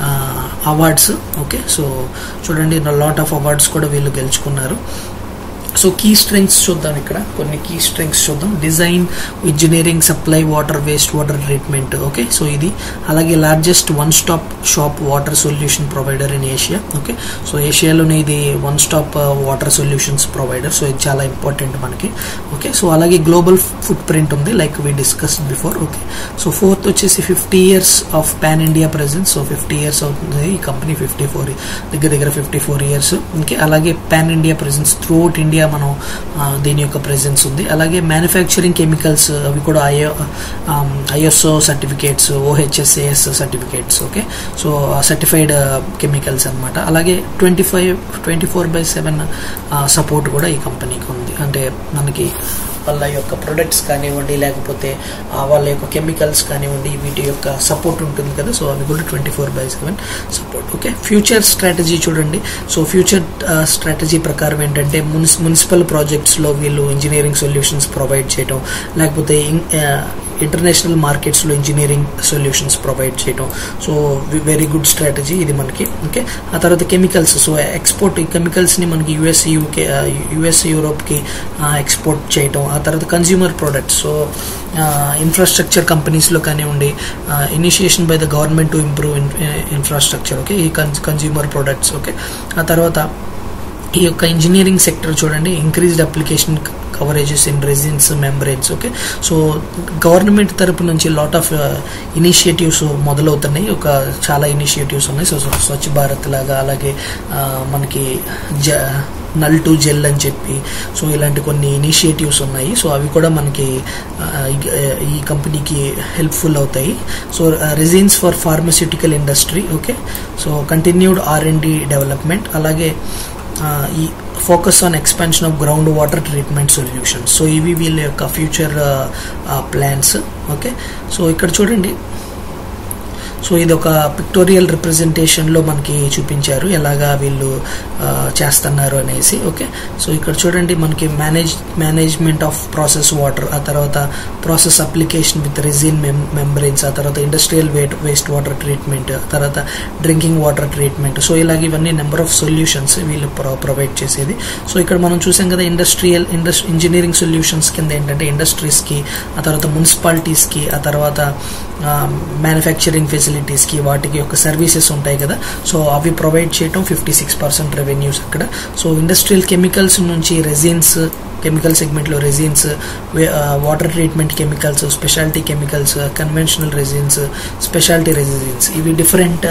awards okay so చూడండి lot of awards కూడా వీళ్ళు గెలుచుకున్నారు సో కీ స్ట్రెంగ్స్ చూద్దాం ఇక్కడ కొన్ని కీ స్ట్రెంగ్స్ చూద్దాం design engineering supply water waste water treatment okay so ఇది అలాగే largest one stop shop water solution provider in Asia okay so ఏషియాలోనే ఇది one stop water solutions provider so ఇది చాలా ఇంపార్టెంట్ మనకి ఓకే సో అలాగే global footprint ఉంది like we discuss before okay so fourth వచ్చేసి fifty years of pan India presence so fifty years అవుతుంది ఈ కంపెనీ ఫిఫ్టీ ఫోర్ దగ్గర దగ్గర ఫిఫ్టీ ఫోర్ ఇయర్స్ ఓకే అలాగే pan India presence throughout India మనం దీని యొక్క ప్రెసెన్స్ ఉంది అలాగే మ్యానుఫ్యాక్చరింగ్ కెమికల్స్ అవి కూడా IO ISO certificates OHSAS certificates okay so certified chemicals అనమాట అలాగే twenty five twenty four by seven support కూడా ఈ కంపెనీకి ఉంది అంటే మనకి వాళ్ళ యొక్క ప్రొడక్ట్స్ కానివ్వండి లేకపోతే వాళ్ళ యొక్క కెమికల్స్ కానివ్వండి వీటి యొక్క సపోర్ట్ ఉంటుంది కదా సో అవి కూడా twenty four by seven support okay future strategy చూడండి సో ఫ్యూచర్ స్ట్రాటజీ ప్రకారం ఏంటంటే మున్సి మున్సిపల్ ప్రాజెక్ట్స్లో వీళ్ళు ఇంజనీరింగ్ సొల్యూషన్స్ ప్రొవైడ్ చేయటం లేకపోతే ఇంటర్నేషనల్ మార్కెట్స్లో ఇంజనీరింగ్ సొల్యూషన్స్ ప్రొవైడ్ చేయటం సో వెరీ గుడ్ స్ట్రాటజీ ఇది మనకి ఓకే ఆ తర్వాత కెమికల్స్ సో ఎక్స్పోర్ట్ ఈ కెమికల్స్ని మనకి యుఎస్ యూకే యుఎస్ యూరోప్కి ఎక్స్పోర్ట్ చేయటం ఆ తర్వాత కన్జ్యూమర్ ప్రొడక్ట్స్ సో ఇన్ఫ్రాస్ట్రక్చర్ కంపెనీస్లో కానివ్వండి initiation by the government to improve infrastructure okay ఈ కన్జ్యూమర్ ప్రొడక్ట్స్ ఓకే ఆ తర్వాత ఈ యొక్క ఇంజనీరింగ్ సెక్టర్ చూడండి increased application coverages in residence membranes okay so government తరపు నుంచి లాట్ ఆఫ్ ఇనిషియేటివ్స్ మొదలవుతున్నాయి ఒక చాలా ఇనిషియేటివ్స్ ఉన్నాయి సో స్వచ్ఛ భారత్ లాగా అలాగే మనకి జ నల్ టు జెల్ అని చెప్పి సో ఇలాంటి కొన్ని ఇనిషియేటివ్స్ ఉన్నాయి సో అవి కూడా మనకి ఈ కంపెనీకి హెల్ప్ఫుల్ అవుతాయి so resins for pharmaceutical industry okay so continued R and D development అలాగే ఈ focus on expansion of ground water treatment solutions so ఇవి వీళ్ళ యొక్క ఫ్యూచర్ ప్లాన్స్ ఓకే సో ఇక్కడ చూడండి సో ఇది ఒక పిక్టోరియల్ రిప్రజెంటేషన్లో మనకి చూపించారు ఎలాగా వీళ్ళు చేస్తున్నారు అనేసి ఓకే సో ఇక్కడ చూడండి మనకి manage management of process water ఆ తర్వాత process application with resin membranes ఆ తర్వాత industrial wet waste water treatment ఆ తర్వాత డ్రింకింగ్ వాటర్ ట్రీట్మెంట్ సో ఇలాగ ఇవన్నీ నెంబర్ ఆఫ్ సొల్యూషన్స్ వీళ్ళు ప్రొవైడ్ చేసేది సో ఇక్కడ మనం చూసాం కదా ఇండస్ట్రియల్ ఇండస్ ఇంజనీరింగ్ సొల్యూషన్స్ కింద ఏంటంటే ఇండస్ట్రీస్కి ఆ తర్వాత మున్సిపాలిటీస్కి ఆ తర్వాత మ్యానుఫ్యాక్చరింగ్ ఫెసిలిటీస్కి వాటికి యొక్క సర్వీసెస్ ఉంటాయి కదా సో అవి ప్రొవైడ్ చేయటం ఫిఫ్టీ సిక్స్ పర్సెంట్ రెవెన్యూస్ అక్కడ సో ఇండస్ట్రియల్ కెమికల్స్ నుంచి రెజిన్స్ కెమికల్ సెగ్మెంట్లో resins water treatment chemicals speciality chemicals conventional resins speciality resins ఇవి different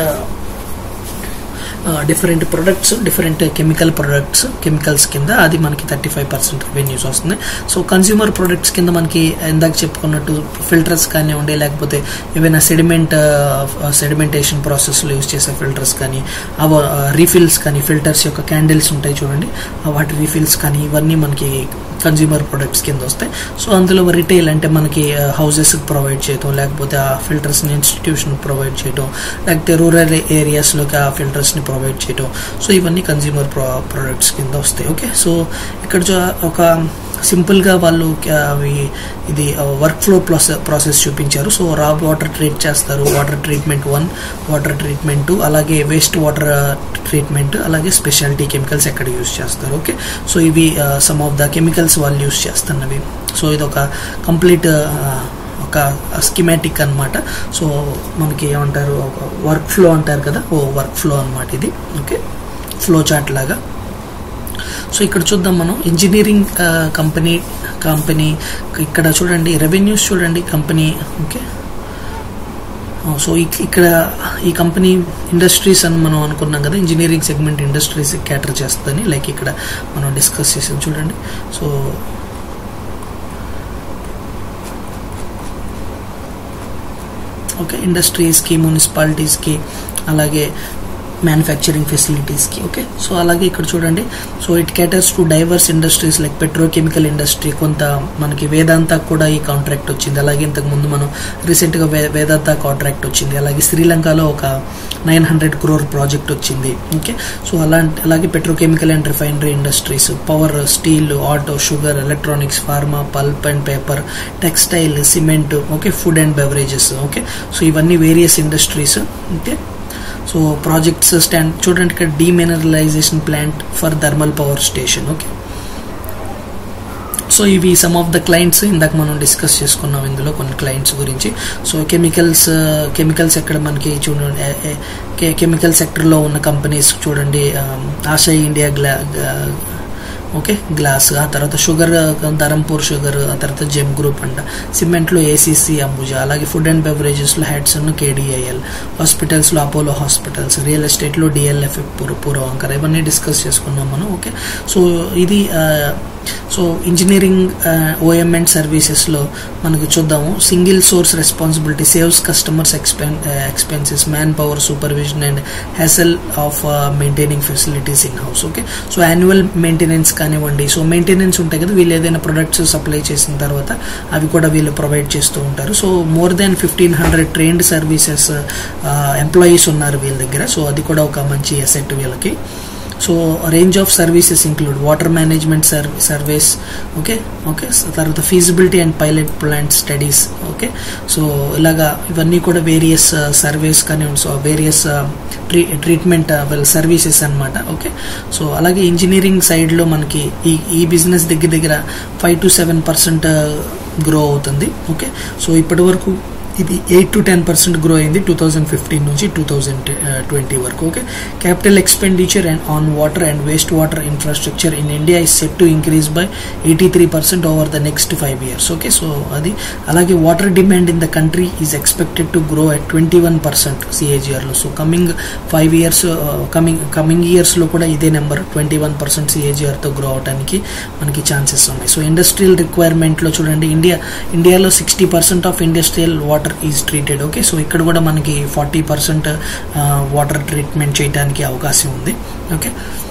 different products different chemical products chemicals కింద అది మనకి థర్టీ ఫైవ్ పర్సెంట్ రెవెన్యూస్ వస్తుంది so consumer products కింద మనకి ఇందాక చెప్పుకున్నట్టు ఫిల్టర్స్ కానివ్వండి లేకపోతే ఏవైనా సెడిమెంట్ సెడిమెంటేషన్ ప్రాసెస్లో యూజ్ చేసే ఫిల్టర్స్ కానీ అవ రీఫిల్స్ కానీ ఫిల్టర్స్ యొక్క క్యాండిల్స్ ఉంటాయి చూడండి వాటి రీఫిల్స్ కానీ ఇవన్నీ మనకి కన్జ్యూమర్ ప్రొడక్ట్స్ కింద వస్తాయి సో అందులో రిటైల్ అంటే మనకి హౌసెస్కి ప్రొవైడ్ చేయడం లేకపోతే ఆ ఫిల్టర్స్ని ఇన్స్టిట్యూషన్ ప్రొవైడ్ చేయడం లేకపోతే రూరల్ ఏరియాస్లోకి ఆ ఫిల్టర్స్ని ప్రొవైడ్ చేయడం సో ఇవన్నీ కన్జ్యూమర్ ప్రొడక్ట్స్ కింద వస్తాయి ఓకే సో ఇక్కడ ఒక సింపుల్గా వాళ్ళు అవి ఇది వర్క్ ఫ్లో ప్రాసెస్ ప్రాసెస్ చూపించారు సో రా వాటర్ ట్రీట్ చేస్తారు water treatment one water treatment two అలాగే వేస్ట్ వాటర్ ట్రీట్మెంట్ అలాగే స్పెషాలిటీ కెమికల్స్ ఎక్కడ యూస్ చేస్తారు ఓకే సో ఇవి సమ్ ఆఫ్ ద కెమికల్స్ వాళ్ళు యూస్ చేస్తున్నవి సో ఇది ఒక కంప్లీట్ ఒక స్కిమాటిక్ అనమాట సో మనకి ఏమంటారు వర్క్ ఫ్లో అంటారు కదా ఓ వర్క్ ఫ్లో అనమాట ఇది ఓకే ఫ్లో చార్ట్ లాగా సో ఇక్కడ చూద్దాం మనం ఇంజనీరింగ్ కంపెనీ కంపెనీ ఇక్కడ చూడండి రెవెన్యూస్ చూడండి కంపెనీ ఓకే సో ఇక్కడ ఈ కంపెనీ ఇండస్ట్రీస్ అని మనం అనుకున్నాం కదా ఇంజనీరింగ్ సెగ్మెంట్ ఇండస్ట్రీస్ క్యాటర్ చేస్తుందని లైక్ ఇక్కడ మనం డిస్కస్ చేసాం చూడండి సో ఓకే ఇండస్ట్రీస్కి మున్సిపాలిటీస్కి అలాగే మ్యానుఫ్యాక్చరింగ్ ఫెసిలిటీస్కి ఓకే సో అలాగే ఇక్కడ చూడండి so it caters to diverse industries like petrochemical industry కొంత మనకి వేదాంత కూడా ఈ కాంట్రాక్ట్ వచ్చింది అలాగే ఇంతకు ముందు మనం రీసెంట్గా వే వేదాంత కాంట్రాక్ట్ వచ్చింది అలాగే శ్రీలంకలో ఒక నైన్ హండ్రెడ్ క్రోర్ ప్రాజెక్ట్ వచ్చింది ఓకే సో అలాంటి అలాగే petrochemical and refinery industries power steel auto sugar electronics pharma pulp and paper textile cement okay food and beverages okay so ఇవన్నీ various industries okay so projects stand చూడండి ఇక్కడ demineralisation plant for thermal power station okay so ఇవి some of the clients ఇందాక మనం discuss చేసుకున్నాం ఇందులో కొన్ని clients గురించి సో కెమికల్స్ కెమికల్స్ ఎక్కడ మనకి చూడండి కెమికల్ సెక్టర్లో ఉన్న కంపెనీస్ చూడండి ఆశా ఇండియా గ్లా ఓకే గ్లాస్ ఆ తర్వాత షుగర్ ధరంపూర్ షుగర్ ఆ తర్వాత జెమ్ గ్రూప్ అంట సిమెంట్లో ఏసీసీ అంబుజా అలాగే ఫుడ్ అండ్ బెవరేజెస్లో హెడ్సన్ కేడిఐఎల్ హాస్పిటల్స్లో అపోలో హాస్పిటల్స్ రియల్ ఎస్టేట్లో డిఎల్ఎఫ్ పూర్వంకర్ ఇవన్నీ డిస్కస్ చేసుకున్నాం మనం ఓకే సో ఇది సో ఇంజనీరింగ్ ఓఎం అండ్ సర్వీసెస్లో మనకు చూద్దాము single source responsibility saves customers expen expenses manpower supervision and hassle of maintaining facilities in house okay so annual maintenance కానివ్వండి so maintenance ఉంటాయి కదా వీళ్ళు ఏదైనా ప్రొడక్ట్స్ సప్లై చేసిన తర్వాత అవి కూడా వీళ్ళు ప్రొవైడ్ చేస్తూ ఉంటారు so more than fifteen hundred trained services employees ఉన్నారు వీళ్ళ దగ్గర సో అది కూడా ఒక మంచి అసెట్ వీళ్ళకి so range of services include water management service okay okay తర్వాత feasibility and pilot plant studies okay so ఇలాగా ఇవన్నీ కూడా వేరియస్ సర్వీస్ కానీ so various tree treatment services అనమాట ఓకే సో అలాగే ఇంజనీరింగ్ సైడ్లో మనకి ఈ ఈ బిజినెస్ దగ్గర దగ్గర five to seven percent grow అవుతుంది ఓకే సో ఇప్పటి వరకు ఇది eight to ten percent grow అయింది టూ థౌజండ్ ఫిఫ్టీన్ నుంచి టూ థౌజండ్ ట్వంటీ వరకు okay capital expenditure and on water and waste water infrastructure in India is set to increase by eighty three percent over the next five years okay so అది అలాగే water demand in the country is expected to grow at twenty one percent సిఏజిఆర్లో so coming five years coming coming ఇయర్స్లో కూడా ఇదే number twenty one percent సిఏజిఆర్తో grow అవడానికి మనకి chances ఉన్నాయి సో ఇండస్ట్రియల్ రిక్వైర్మెంట్లో చూడండి ఇండియా ఇండియాలో sixty percent of industrial water is treated okay so ఇక్కడ కూడా మనకి ఫార్టీ పర్సెంట్ వాటర్ ట్రీట్మెంట్ చేయడానికి అవకాశం ఉంది okay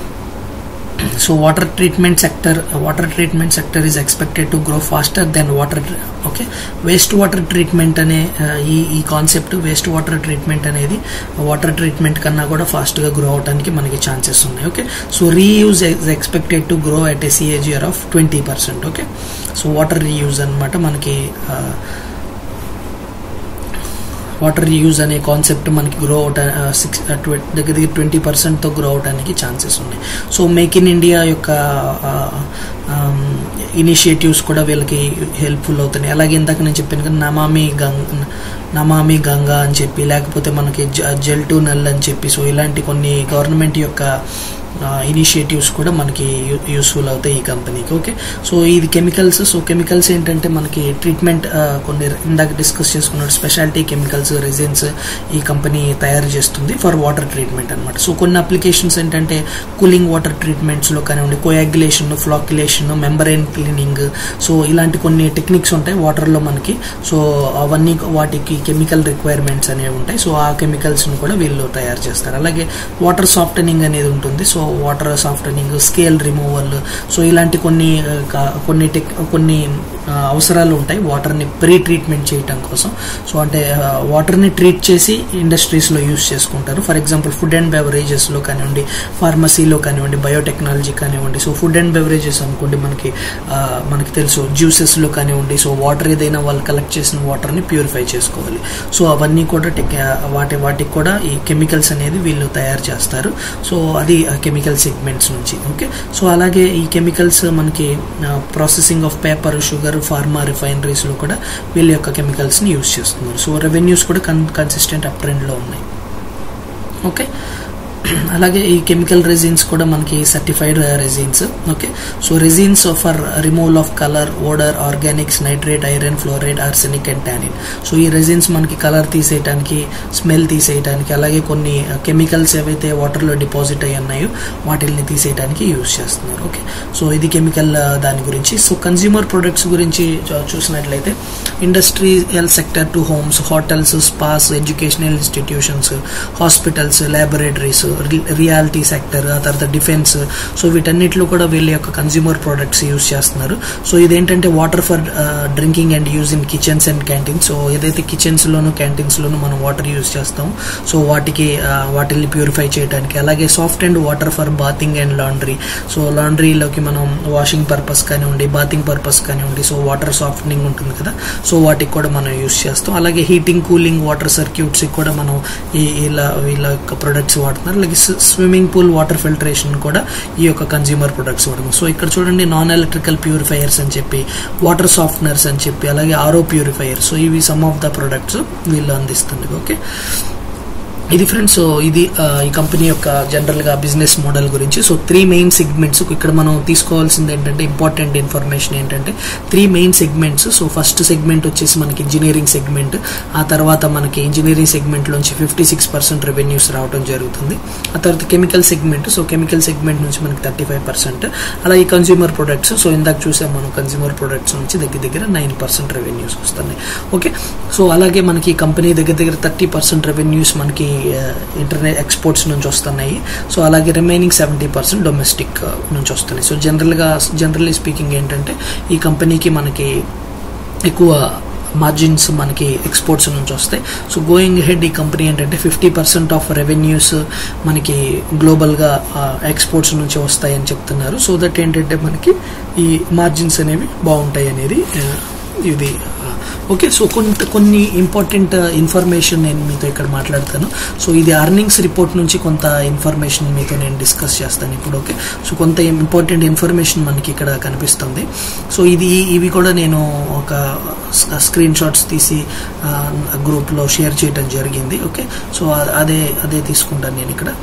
so water treatment sector water treatment sector is expected to grow faster than water okay waste water treatment అనే ఈ ఈ concept waste water treatment అనేది వాటర్ ట్రీట్మెంట్ కన్నా కూడా ఫాస్ట్గా గ్రో అవడానికి మనకి ఛాన్సెస్ ఉన్నాయి okay so reuse is expected to grow at a CAGR of twenty percent okay so water reuse అనమాట మనకి వాటర్ యూజ్ అనే కాన్సెప్ట్ మనకి గ్రో అవట సిక్స్ దగ్గర దగ్గర ట్వంటీ పర్సెంట్తో గ్రో అవడానికి ఛాన్సెస్ ఉన్నాయి సో మేక్ ఇన్ ఇండియా యొక్క ఇనిషియేటివ్స్ కూడా వీళ్ళకి హెల్ప్ఫుల్ అవుతున్నాయి అలాగే ఇందాక నేను చెప్పాను కదా నమామి గంగ్ నమామి గంగా అని చెప్పి లేకపోతే మనకి జెల్ టు నల్ అని చెప్పి సో ఇలాంటి కొన్ని గవర్నమెంట్ యొక్క ఇనిషియేటివ్స్ కూడా మనకి యూస్ఫుల్ అవుతాయి ఈ కంపెనీకి ఓకే సో ఇది కెమికల్స్ సో కెమికల్స్ ఏంటంటే మనకి ట్రీట్మెంట్ కొన్ని ఇందాక డిస్కస్ చేసుకున్నట్టు స్పెషాలిటీ కెమికల్స్ రెజిన్స్ ఈ కంపెనీ తయారు చేస్తుంది ఫర్ వాటర్ ట్రీట్మెంట్ అనమాట సో కొన్ని అప్లికేషన్స్ ఏంటంటే కూలింగ్ వాటర్ ట్రీట్మెంట్స్లో కానివ్వండి coagulation flocculation membrane cleaning so ఇలాంటి కొన్ని టెక్నిక్స్ ఉంటాయి వాటర్లో మనకి సో అవన్నీ వాటికి కెమికల్ రిక్వైర్మెంట్స్ అనేవి ఉంటాయి సో ఆ కెమికల్స్ను కూడా వీళ్ళు తయారు చేస్తారు అలాగే వాటర్ సాఫ్టనింగ్ అనేది ఉంటుంది so water softening scale removal so ఇలాంటి కొన్ని కొన్ని టెక్ కొన్ని అవసరాలు ఉంటాయి వాటర్ని ప్రీ ట్రీట్మెంట్ చేయటం కోసం సో అంటే వాటర్ని ట్రీట్ చేసి ఇండస్ట్రీస్లో యూస్ చేసుకుంటారు ఫర్ ఎగ్జాంపుల్ ఫుడ్ అండ్ బెవరేజెస్లో కానివ్వండి ఫార్మసీలో కానివ్వండి బయోటెక్నాలజీ కానివ్వండి సో ఫుడ్ అండ్ బెవరేజెస్ అనుకోండి మనకి మనకి తెలుసు జ్యూసెస్లో కానివ్వండి సో వాటర్ ఏదైనా వాళ్ళు కలెక్ట్ చేసిన వాటర్ని ప్యూరిఫై చేసుకోవాలి సో అవన్నీ కూడా టెక్ వాటి వాటికి కూడా ఈ కెమికల్స్ అనేది వీళ్ళు తయారు చేస్తారు సో అది కెమికల్ సెగ్మెంట్స్ నుంచి ఓకే సో అలాగే ఈ కెమికల్స్ మనకి processing of paper sugar pharma రిఫైనరీస్లో కూడా వీళ్ళ యొక్క కెమికల్స్ని యూస్ చేస్తున్నారు సో రెవెన్యూస్ కూడా కన్ కన్సిస్టెంట్ అప్ ట్రెండ్లో ఉన్నాయి ఓకే అలాగే ఈ కెమికల్ రెజిన్స్ కూడా మనకి certified resins okay so resins for removal of colour odour organics nitrate iron fluoride arsenic and tannin so ఈ రెజిన్స్ మనకి కలర్ తీసేయడానికి స్మెల్ తీసేయడానికి అలాగే కొన్ని కెమికల్స్ ఏవైతే వాటర్లో డిపాజిట్ అయ్యి ఉన్నాయో వాటిని తీసేయడానికి యూజ్ చేస్తున్నారు ఓకే సో ఇది కెమికల్ దాని గురించి సో కన్జ్యూమర్ ప్రొడక్ట్స్ గురించి చూసినట్లయితే industrial sector to homes hotels spas educational institutions hospitals laboratories reality sector ఆ తర్వాత డిఫెన్స్ సో వీటన్నిటిలో కూడా వీళ్ళ యొక్క కన్జ్యూమర్ ప్రొడక్ట్స్ యూజ్ చేస్తున్నారు సో ఇదేంటంటే water for drinking and use in kitchens and canteens so ఏదైతే కిచెన్స్లోను క్యాంటీన్స్లోను మనం వాటర్ యూజ్ చేస్తాం సో వాటికి వాటిని ప్యూరిఫై చేయడానికి అలాగే soft and water for bathing and laundry so లాండ్రీలోకి మనం వాషింగ్ పర్పస్ కానివ్వండి బాతింగ్ పర్పస్ కానివ్వండి సో వాటర్ సాఫ్ట్నింగ్ ఉంటుంది కదా సో వాటికి కూడా మనం యూజ్ చేస్తాం అలాగే హీటింగ్ కూలింగ్ వాటర్ సర్క్యూట్స్కి కూడా మనం ఈ ఇలా వీళ్ళ యొక్క ప్రొడక్ట్స్ వాడుతున్నారు అలాగే స్విమ్మింగ్ పూల్ వాటర్ ఫిల్టరేషన్ కూడా ఈ యొక్క కన్జ్యూమర్ ప్రొడక్ట్స్ వాడము సో ఇక్కడ చూడండి నాన్ ఎలక్ట్రికల్ ప్యూరిఫైయర్స్ అని చెప్పి వాటర్ సాఫ్ట్నర్స్ అని చెప్పి అలాగే ఆరో ప్యూరిఫైయర్ సో ఇవి సమ్ ఆఫ్ ద ప్రొడక్ట్స్ వీళ్ళు అందిస్తుంది ఓకే ఇది ఫ్రెండ్స్ సో ఇది ఆ, ఈ కంపెనీ యొక్క జనరల్ గా బిజినెస్ మోడల్ గురించి సో త్రీ మెయిన్ సెగ్మెంట్స్ ఇక్కడ మనం తీసుకోవాల్సింది ఏంటంటే ఇంపార్టెంట్ ఇన్ఫర్మేషన్ ఏంటంటే three main segments so first segment వచ్చేసి మనకి ఇంజనీరింగ్ సెగ్మెంట్ ఆ తర్వాత మనకి ఇంజనీరింగ్ సెగ్మెంట్ లోంచి ఫిఫ్టీ సిక్స్ పర్సెంట్ రెవెన్యూస్ రావడం జరుగుతుంది ఆ తర్వాత chemical segment so chemical segment నుంచి మనకి థర్టీ ఫైవ్ పర్సెంట్ అలాగే కన్స్యూమర్ ప్రొడక్ట్స్ సో ఇందాక చూసాం మనం కన్స్యూమర్ ప్రొడక్ట్స్ నుంచి దగ్గర దగ్గర నైన్ పర్సెంట్ రెవెన్యూస్ వస్తున్నాయి ఓకే సో అలాగే మనకి ఈ కంపెనీ దగ్గర దగ్గర థర్టీ పర్సెంట్ రెవెన్యూస్ మనకి ఇంటర్నెట్ ఎక్స్పోర్ట్స్ నుంచి వస్తున్నాయి సో అలాగే రిమైనింగ్ సెవెంటీ పర్సెంట్ డొమెస్టిక్ నుంచి వస్తున్నాయి సో జనరల్గా జనరల్లీ స్పీకింగ్ ఏంటంటే ఈ కంపెనీకి మనకి ఎక్కువ మార్జిన్స్ మనకి ఎక్స్పోర్ట్స్ నుంచి వస్తాయి సో గోయింగ్ హెడ్ ఈ కంపెనీ ఏంటంటే ఫిఫ్టీ పర్సెంట్ ఆఫ్ రెవెన్యూస్ మనకి గ్లోబల్గా ఎక్స్పోర్ట్స్ నుంచి వస్తాయని చెప్తున్నారు సో దట్ ఏంటంటే మనకి ఈ మార్జిన్స్ అనేవి బాగుంటాయి అనేది ఆ, ఇది ఓకే సో కొంత కొన్ని ఇంపార్టెంట్ ఇన్ఫర్మేషన్ నేను మీతో ఇక్కడ మాట్లాడతాను సో ఇది అర్నింగ్స్ రిపోర్ట్ నుంచి కొంత ఇన్ఫర్మేషన్ మీతో నేను డిస్కస్ చేస్తాను ఇప్పుడు ఓకే సో కొంత ఇంపార్టెంట్ ఇన్ఫర్మేషన్ మనకి ఇక్కడ కనిపిస్తుంది సో ఇది ఇవి కూడా నేను ఒక స్క్రీన్ షాట్స్ తీసి గ్రూప్లో షేర్ చేయడం జరిగింది ఓకే సో అదే అదే తీసుకుంటాను నేను ఇక్కడ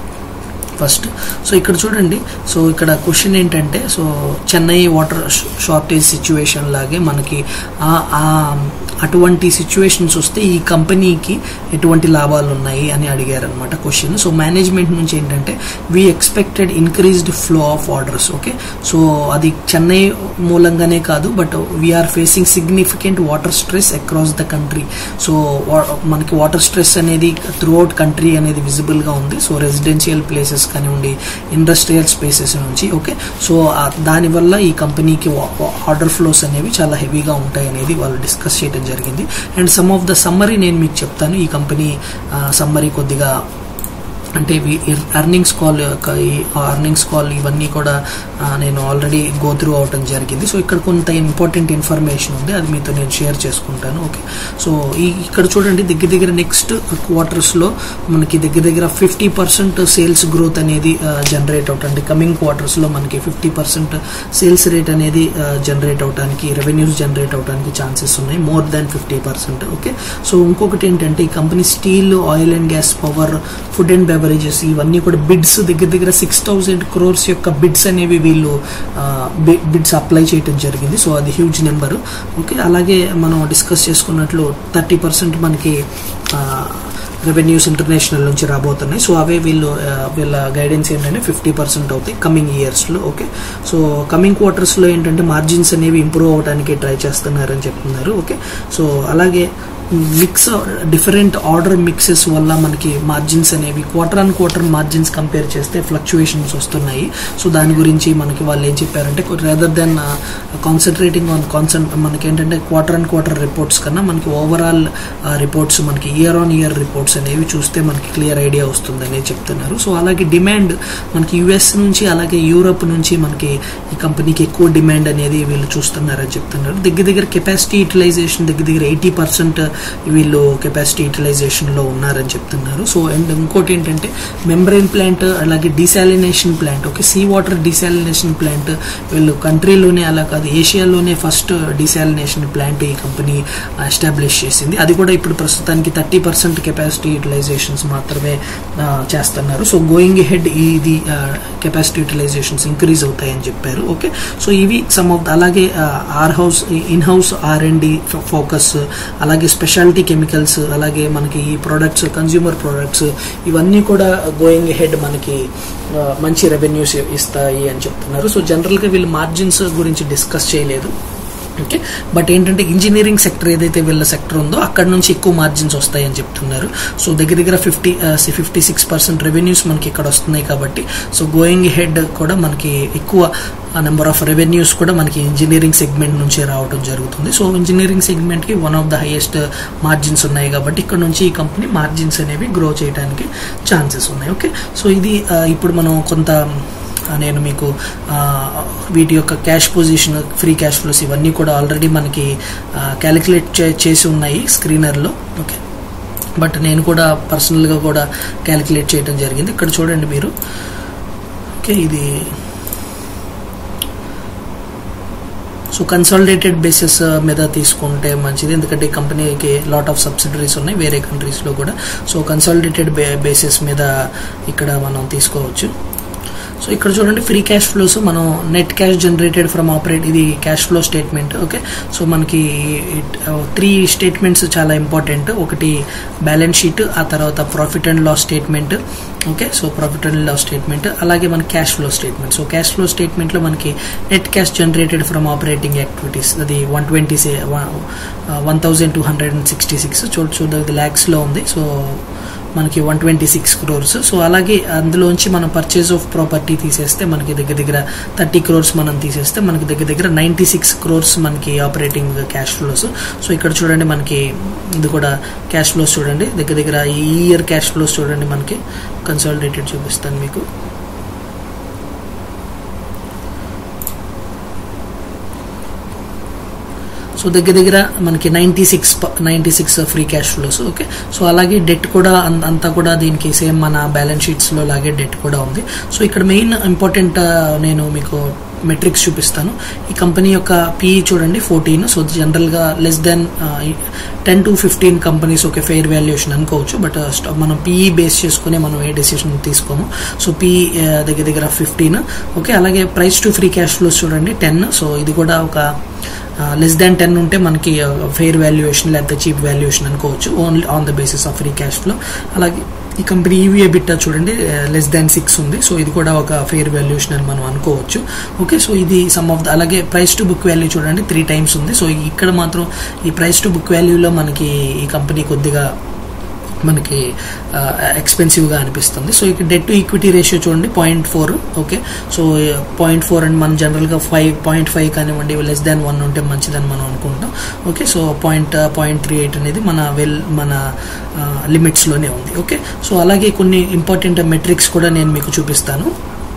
ఫస్ట్ సో ఇక్కడ చూడండి సో ఇక్కడ క్వశ్చన్ ఏంటంటే so Chennai water shortage situation లాగే మనకి ఆ- ఆ అటువంటి సిచ్యువేషన్స్ వస్తే ఈ కంపెనీకి ఎటువంటి లాభాలు ఉన్నాయి అని అడిగారు అనమాట క్వశ్చన్ సో మేనేజ్మెంట్ నుంచి ఏంటంటే we expected increased flow of orders okay so అది చెన్నై మూలంగానే కాదు but we're facing significant water stress across the country so మనకి వాటర్ స్ట్రెస్ అనేది త్రూ అవుట్ కంట్రీ అనేది విజిబుల్ గా ఉంది సో రెసిడెన్షియల్ ప్లేసెస్ కానివ్వండి ఇండస్ట్రియల్ స్పేసెస్ నుంచి ఓకే సో ఆ- దానివల్ల ఈ కంపెనీకి ఆర్డర్ ఫ్లోస్ అనేవి చాలా హెవీగా ఉంటాయి అనేది వాళ్ళు డిస్కస్ చేయడం జరిగింది and some of the summary నేను మీకు చెప్తాను ఈ కంపెనీ సమ్మరీ కొద్దిగా అంటే అర్నింగ్స్ కాల్ యొక్క ఈ అర్నింగ్స్ కాల్ ఇవన్నీ కూడా ఆ, నేను ఆల్రెడీ గో త్రూ అవటం జరిగింది సో ఇక్కడ కొంత ఇంపార్టెంట్ ఇన్ఫర్మేషన్ ఉంది అది మీతో నేను షేర్ చేసుకుంటాను ఓకే సో ఈ ఇక్కడ చూడండి దగ్గర దగ్గర నెక్స్ట్ క్వార్టర్స్లో మనకి దగ్గర దగ్గర ఫిఫ్టీ పర్సెంట్ సేల్స్ గ్రోత్ అనేది జనరేట్ అవుతుంది కమింగ్ క్వార్టర్స్లో మనకి ఫిఫ్టీ పర్సెంట్ సేల్స్ రేట్ అనేది జనరేట్ అవడానికి రెవెన్యూస్ జనరేట్ అవడానికి ఛాన్సెస్ ఉన్నాయి more than fifty percent okay so ఇంకొకటి ఏంటంటే ఈ company steel oil and gas power food and beverages ఇవన్నీ కూడా బిడ్స్ దగ్గర దగ్గర సిక్స్ థౌసండ్ క్రోర్స్ యొక్క బిడ్స్ అనేవి వీళ్ళు బిడ్స్ అప్లై చేయడం జరిగింది సో అది హ్యూజ్ నెంబర్ ఓకే అలాగే మనం డిస్కస్ చేసుకున్నట్లు థర్టీ పర్సెంట్ మనకి రెవెన్యూస్ ఇంటర్నేషనల్ నుంచి రాబోతున్నాయి సో అవే వీళ్ళు ఆ, వీళ్ళ గైడెన్స్ ఏంటంటే ఫిఫ్టీ పర్సెంట్ అవుతాయి కమింగ్ ఇయర్స్లో ఓకే సో కమింగ్ క్వార్టర్స్లో ఏంటంటే మార్జిన్స్ అనేవి ఇంప్రూవ్ అవడానికి ట్రై చేస్తున్నారని చెప్తున్నారు ఓకే సో అలాగే మిక్స్ డిఫరెంట్ ఆర్డర్ మిక్సెస్ వల్ల మనకి మార్జిన్స్ అనేవి quarter on quarter margins compare చేస్తే ఫ్లక్చుయేషన్స్ వస్తున్నాయి సో దాని గురించి మనకి వాళ్ళు ఏం చెప్పారంటే rather than concentrating on concen మనకి ఏంటంటే క్వార్టర్ ఆన్ క్వార్టర్ రిపోర్ట్స్ కన్నా మనకి ఓవరాల్ రిపోర్ట్స్ మనకి ఇయర్ ఆన్ ఇయర్ రిపోర్ట్స్ అనేవి చూస్తే మనకి క్లియర్ ఐడియా వస్తుందని చెప్తున్నారు సో అలాగే డిమాండ్ మనకి యుఎస్ నుంచి అలాగే యూరోప్ నుంచి మనకి ఈ కంపెనీకి ఎక్కువ డిమాండ్ అనేది వీళ్ళు చూస్తున్నారని చెప్తున్నారు దగ్గర దగ్గర కెపాసిటీ యూటిలైజేషన్ దగ్గర దగ్గర ఎయిటీ పర్సెంట్ వీళ్ళు కెపాసిటీ యూటిలైజేషన్ లో ఉన్నారని చెప్తున్నారు సో అండ్ ఇంకోటి ఏంటంటే మెంబ్రెయిన్ ప్లాంట్ అలాగే desalination plant okay sea water desalination plant వీళ్ళు కంట్రీలోనే అలా కాదు ఏషియాలోనే ఫస్ట్ డిసాలినేషన్ ప్లాంట్ ఈ కంపెనీ ఎస్టాబ్లిష్ చేసింది అది కూడా ఇప్పుడు ప్రస్తుతానికి థర్టీ పర్సెంట్ కెపాసిటీ యూటిలైజేషన్స్ మాత్రమే ఆ, చేస్తున్నారు సో గోయింగ్ హెడ్ ఇది కెపాసిటీ యూటిలైజేషన్స్ ఇంక్రీజ్ అవుతాయని చెప్పారు ఓకే సో ఇవి సమ్ ఆఫ్ అలాగే R house in house R and D focus అలాగే స్పెషాలిటీ కెమికల్స్ అలాగే మనకి ఈ ప్రొడక్ట్స్ కన్జ్యూమర్ ప్రొడక్ట్స్ ఇవన్నీ కూడా గోయింగ్ హెడ్ మనకి ఆ, మంచి రెవెన్యూస్ ఇస్తాయి అని చెప్తున్నారు సో జనరల్గా వీళ్ళు మార్జిన్స్ గురించి డిస్కస్ చేయలేదు ఓకే బట్ ఏంటంటే ఇంజనీరింగ్ సెక్టర్ ఏదైతే వీళ్ళ సెక్టర్ ఉందో అక్కడ నుంచి ఎక్కువ మార్జిన్స్ వస్తాయని చెప్తున్నారు సో దగ్గర దగ్గర fifty fifty six percent revenues మనకి ఇక్కడ వస్తున్నాయి కాబట్టి సో గోయింగ్ హెడ్ కూడా మనకి ఎక్కువ నెంబర్ ఆఫ్ రెవెన్యూస్ కూడా మనకి ఇంజనీరింగ్ సెగ్మెంట్ నుంచి రావడం జరుగుతుంది సో ఇంజనీరింగ్ సెగ్మెంట్ కి one of the highest margins ఉన్నాయి కాబట్టి ఇక్కడ నుంచి ఈ కంపెనీ మార్జిన్స్ అనేవి గ్రో చేయడానికి ఛాన్సెస్ ఉన్నాయి ఓకే సో ఇది ఆ, ఇప్పుడు మనం కొంత ఆ, నేను మీకు ఆ, వీటి యొక్క cash position free cash flows ఇవన్నీ కూడా ఆల్రెడీ మనకి క్యాలిక్యులేట్ చేసి ఉన్నాయి స్క్రీనర్లో ఓకే బట్ నేను కూడా పర్సనల్గా కూడా క్యాలిక్యులేట్ చేయడం జరిగింది ఇక్కడ చూడండి మీరు ఓకే ఇది సో కన్సాలిడేటెడ్ బేసిస్ మీద తీసుకుంటే మంచిది ఎందుకంటే ఈ కంపెనీకి లాట్ ఆఫ్ సబ్సిడరీస్ ఉన్నాయి వేరే కంట్రీస్లో కూడా సో కన్సాలిడేటెడ్ బేసిస్ మీద ఇక్కడ మనం తీసుకోవచ్చు సో ఇక్కడ చూడండి ఫ్రీ క్యాష్ ఫ్లోస్ మనం net cash generated from operate ఇది cash flow statement okay so మనకి త్రీ స్టేట్మెంట్స్ చాలా ఇంపార్టెంట్ ఒకటి బ్యాలెన్స్ షీట్ ఆ తర్వాత profit and loss statement okay so profit and loss statement అలాగే మన cash flow statement so cash flow స్టేట్మెంట్లో మనకి net cash generated from operating activities అది one twenty one thousand two hundred and sixty six చూ చూద్దాం ఇది ల్యాక్స్లో ఉంది సో మనకి one twenty six crores so అలాగే అందులోంచి మనం పర్చేజ్ ఆఫ్ ప్రాపర్టీ తీసేస్తే మనకి దగ్గర దగ్గర థర్టీ క్రోర్స్ మనం తీసేస్తే మనకి దగ్గర దగ్గర నైంటీ సిక్స్ క్రోర్స్ మనకి ఆపరేటింగ్ క్యాష్ ఫ్లోస్ సో ఇక్కడ చూడండి మనకి ఇది కూడా క్యాష్ ఫ్లోస్ చూడండి దగ్గర దగ్గర ఈ ఇయర్ క్యాష్ ఫ్లోస్ చూడండి మనకి కన్సాలిడేటెడ్ చూపిస్తాను మీకు సో దగ్గర దగ్గర మనకి ninety six ninety six free cash flows okay so అలాగే డెట్ కూడా అంతా కూడా దీనికి సేమ్ మన బ్యాలెన్స్ షీట్స్లో లాగే డెట్ కూడా ఉంది సో ఇక్కడ మెయిన్ ఇంపార్టెంట్ నేను మీకు మెట్రిక్స్ చూపిస్తాను ఈ కంపెనీ యొక్క పిఈ చూడండి ఫోర్టీన్ సో జనరల్గా less than ten to fifteen companies ఒక ఫెయిర్ వాల్యుయేషన్ అనుకోవచ్చు బట్ మనం పిఈ బేస్ చేసుకుని మనం ఏ డెసిషన్ తీసుకోము సో పిఈ దగ్గర దగ్గర ఫిఫ్టీన్ ఓకే అలాగే price to free cash flows చూడండి టెన్ సో ఇది కూడా ఒక లెస్ దాన్ టెన్ ఉంటే మనకి ఫెయిర్ వాల్యుయేషన్ లేకపోతే చీప్ వాల్యుయేషన్ అనుకోవచ్చు only on the basis of free cash flow అలాగే ఈ కంపెనీ ఈవీఏ బిట్ చూడండి లెస్ దాన్ సిక్స్ ఉంది సో ఇది కూడా ఒక ఫెయిర్ వాల్యుయేషన్ అని మనం అనుకోవచ్చు ఓకే సో ఇది సమ్ ఆఫ్ ద అలాగే ప్రైస్ టు బుక్ వాల్యూ చూడండి త్రీ టైమ్స్ ఉంది సో ఇక్కడ మాత్రం ఈ ప్రైస్ టు బుక్ వాల్యూలో మనకి ఈ కంపెనీ కొద్దిగా మనకి ఎక్స్పెన్సివ్గా అనిపిస్తుంది సో ఇక్కడ డెట్ టు ఈక్విటీ రేషియో చూడండి point four okay so point four and మనం జనరల్గా ఫైవ్ పాయింట్ ఫైవ్ కానివ్వండి లెస్ దాన్ వన్ ఉంటే మంచిదని మనం అనుకుంటాం okay so point point three eight అనేది మన వెల్ మన లిమిట్స్లోనే ఉంది ఓకే సో అలాగే కొన్ని ఇంపార్టెంట్ మెట్రిక్స్ కూడా నేను మీకు చూపిస్తాను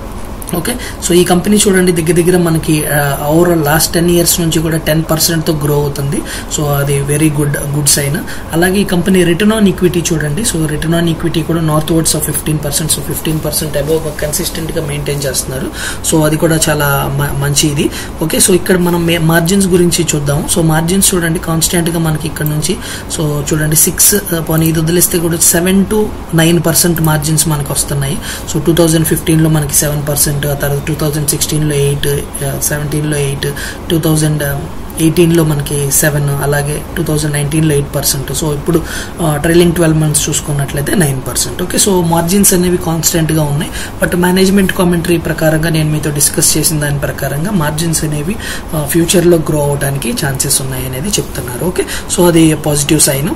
ఓకే సో ఈ కంపెనీ చూడండి దగ్గర దగ్గర మనకి ఓవరాల్ లాస్ట్ టెన్ ఇయర్స్ నుంచి కూడా టెన్ పర్సెంట్తో గ్రో అవుతుంది సో అది వెరీ గుడ్ గుడ్ సైన్ అలాగే ఈ కంపెనీ రిటర్న్ ఆన్ ఈక్విటీ చూడండి సో రిటర్న్ ఆన్ ఈక్విటీ కూడా northwards of fifteen percent so fifteen percent above కన్సిస్టెంట్గా మెయింటైన్ చేస్తున్నారు సో అది కూడా చాలా మంచిది ఓకే సో ఇక్కడ మనం మార్జిన్స్ గురించి చూద్దాం సో మార్జిన్స్ చూడండి కాన్స్టెంట్గా మనకి ఇక్కడ నుంచి సో చూడండి సిక్స్ పోనీ ఇది వదిలేస్తే కూడా seven to nine percent margins మనకు వస్తున్నాయి సో టూ థౌజండ్ ఫిఫ్టీన్లో మనకి సెవెన్ పర్సెంట్ తర్వాత టూ థౌజండ్ సిక్స్టీన్లో ఎయిట్ సెవెంటీన్లో ఎయిట్ టూ థౌజండ్ ఎయిటీన్లో మనకి సెవెన్ అలాగే టూ థౌజండ్ నైన్టీన్లో ఎయిట్ పర్సెంట్ సో ఇప్పుడు ట్రైలింగ్ ట్వెల్వ్ మంత్స్ చూసుకున్నట్లయితే nine percent okay so margins అనేవి కాన్స్టెంట్గా ఉన్నాయి బట్ మేనేజ్మెంట్ కామెంటరీ ప్రకారంగా నేను మీతో డిస్కస్ చేసిన దాని ప్రకారంగా మార్జిన్స్ అనేవి ఫ్యూచర్లో గ్రో అవడానికి ఛాన్సెస్ ఉన్నాయి అనేది చెప్తున్నారు ఓకే సో అది పాజిటివ్ సైన్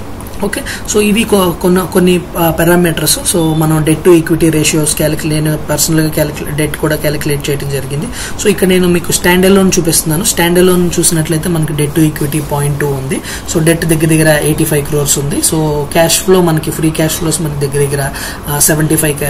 ఓకే సో ఇవి కొన్ని కొన్ని పారామీటర్స్ సో మనం debt to equity ratios calculate నేను పర్సనల్గా క్యాలిక్యులేట్ డెట్ కూడా క్యాలిక్యులేట్ చేయడం జరిగింది సో ఇక్కడ నేను మీకు స్టాండ్ అలోన్ చూపిస్తున్నాను స్టాండ్ అలోన్ చూసినట్లయితే మనకి debt to equity point two ఉంది సో డెట్ దగ్గర దగ్గర ఎయిటీ ఫైవ్ క్రోర్స్ ఉంది సో క్యాష్ ఫ్లో మనకి ఫ్రీ క్యాష్ ఫ్లోస్ మనకి దగ్గర దగ్గర seventy five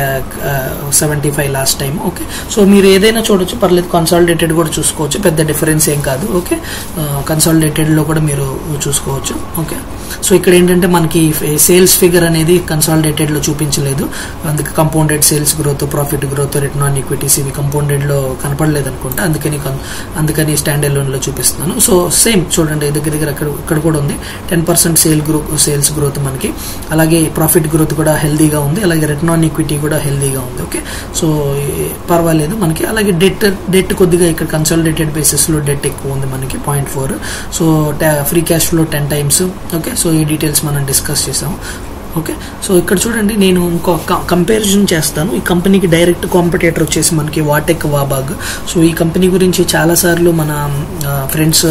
seventy five last time okay so మీరు ఏదైనా చూడొచ్చు పర్లేదు కన్సాలిడేటెడ్ కూడా చూసుకోవచ్చు పెద్ద డిఫరెన్స్ ఏం కాదు ఓకే కన్సాలిడేటెడ్లో కూడా మీరు చూసుకోవచ్చు ఓకే సో ఇక్కడ ఏంటంటే మనకి సేల్స్ ఫిగర్ అనేది కన్సాలిడేటెడ్ లో చూపించలేదు అందుకే compounded sales growth profit growth return on equities ఇవి కంపౌండెడ్ లో కనపడలేదు అనుకుంటా అందుకని అందుకని స్టాండ్ లోన్ లో చూపిస్తున్నాను సో సేమ్ చూడండి దగ్గర దగ్గర అక్కడ ఇక్కడ కూడా ఉంది ten percent sale grow sales growth మనకి అలాగే ప్రాఫిట్ గ్రోత్ కూడా హెల్దీగా ఉంది అలాగే రిటర్న్ ఆన్ ఈక్విటీ కూడా హెల్దీగా ఉంది ఓకే సో పర్వాలేదు మనకి అలాగే డెట్ డెట్ కొద్దిగా ఇక్కడ కన్సాలిడేటెడ్ బేసిస్ లో డెట్ ఎక్కువ ఉంది మనకి point four so free cash flow ten times okay so ఈ డీటెయిల్స్ మనం డిస్కస్ చేసాం ఓకే సో ఇక్కడ చూడండి నేను ఇంకో కంపారిజన్ చేస్తాను ఈ కంపెనీకి డైరెక్ట్ కాంపిటేటర్ వచ్చేసి మనకి వాటెక్ వాబాగ్ సో ఈ కంపెనీ గురించి చాలాసార్లు మన ఫ్రెండ్స్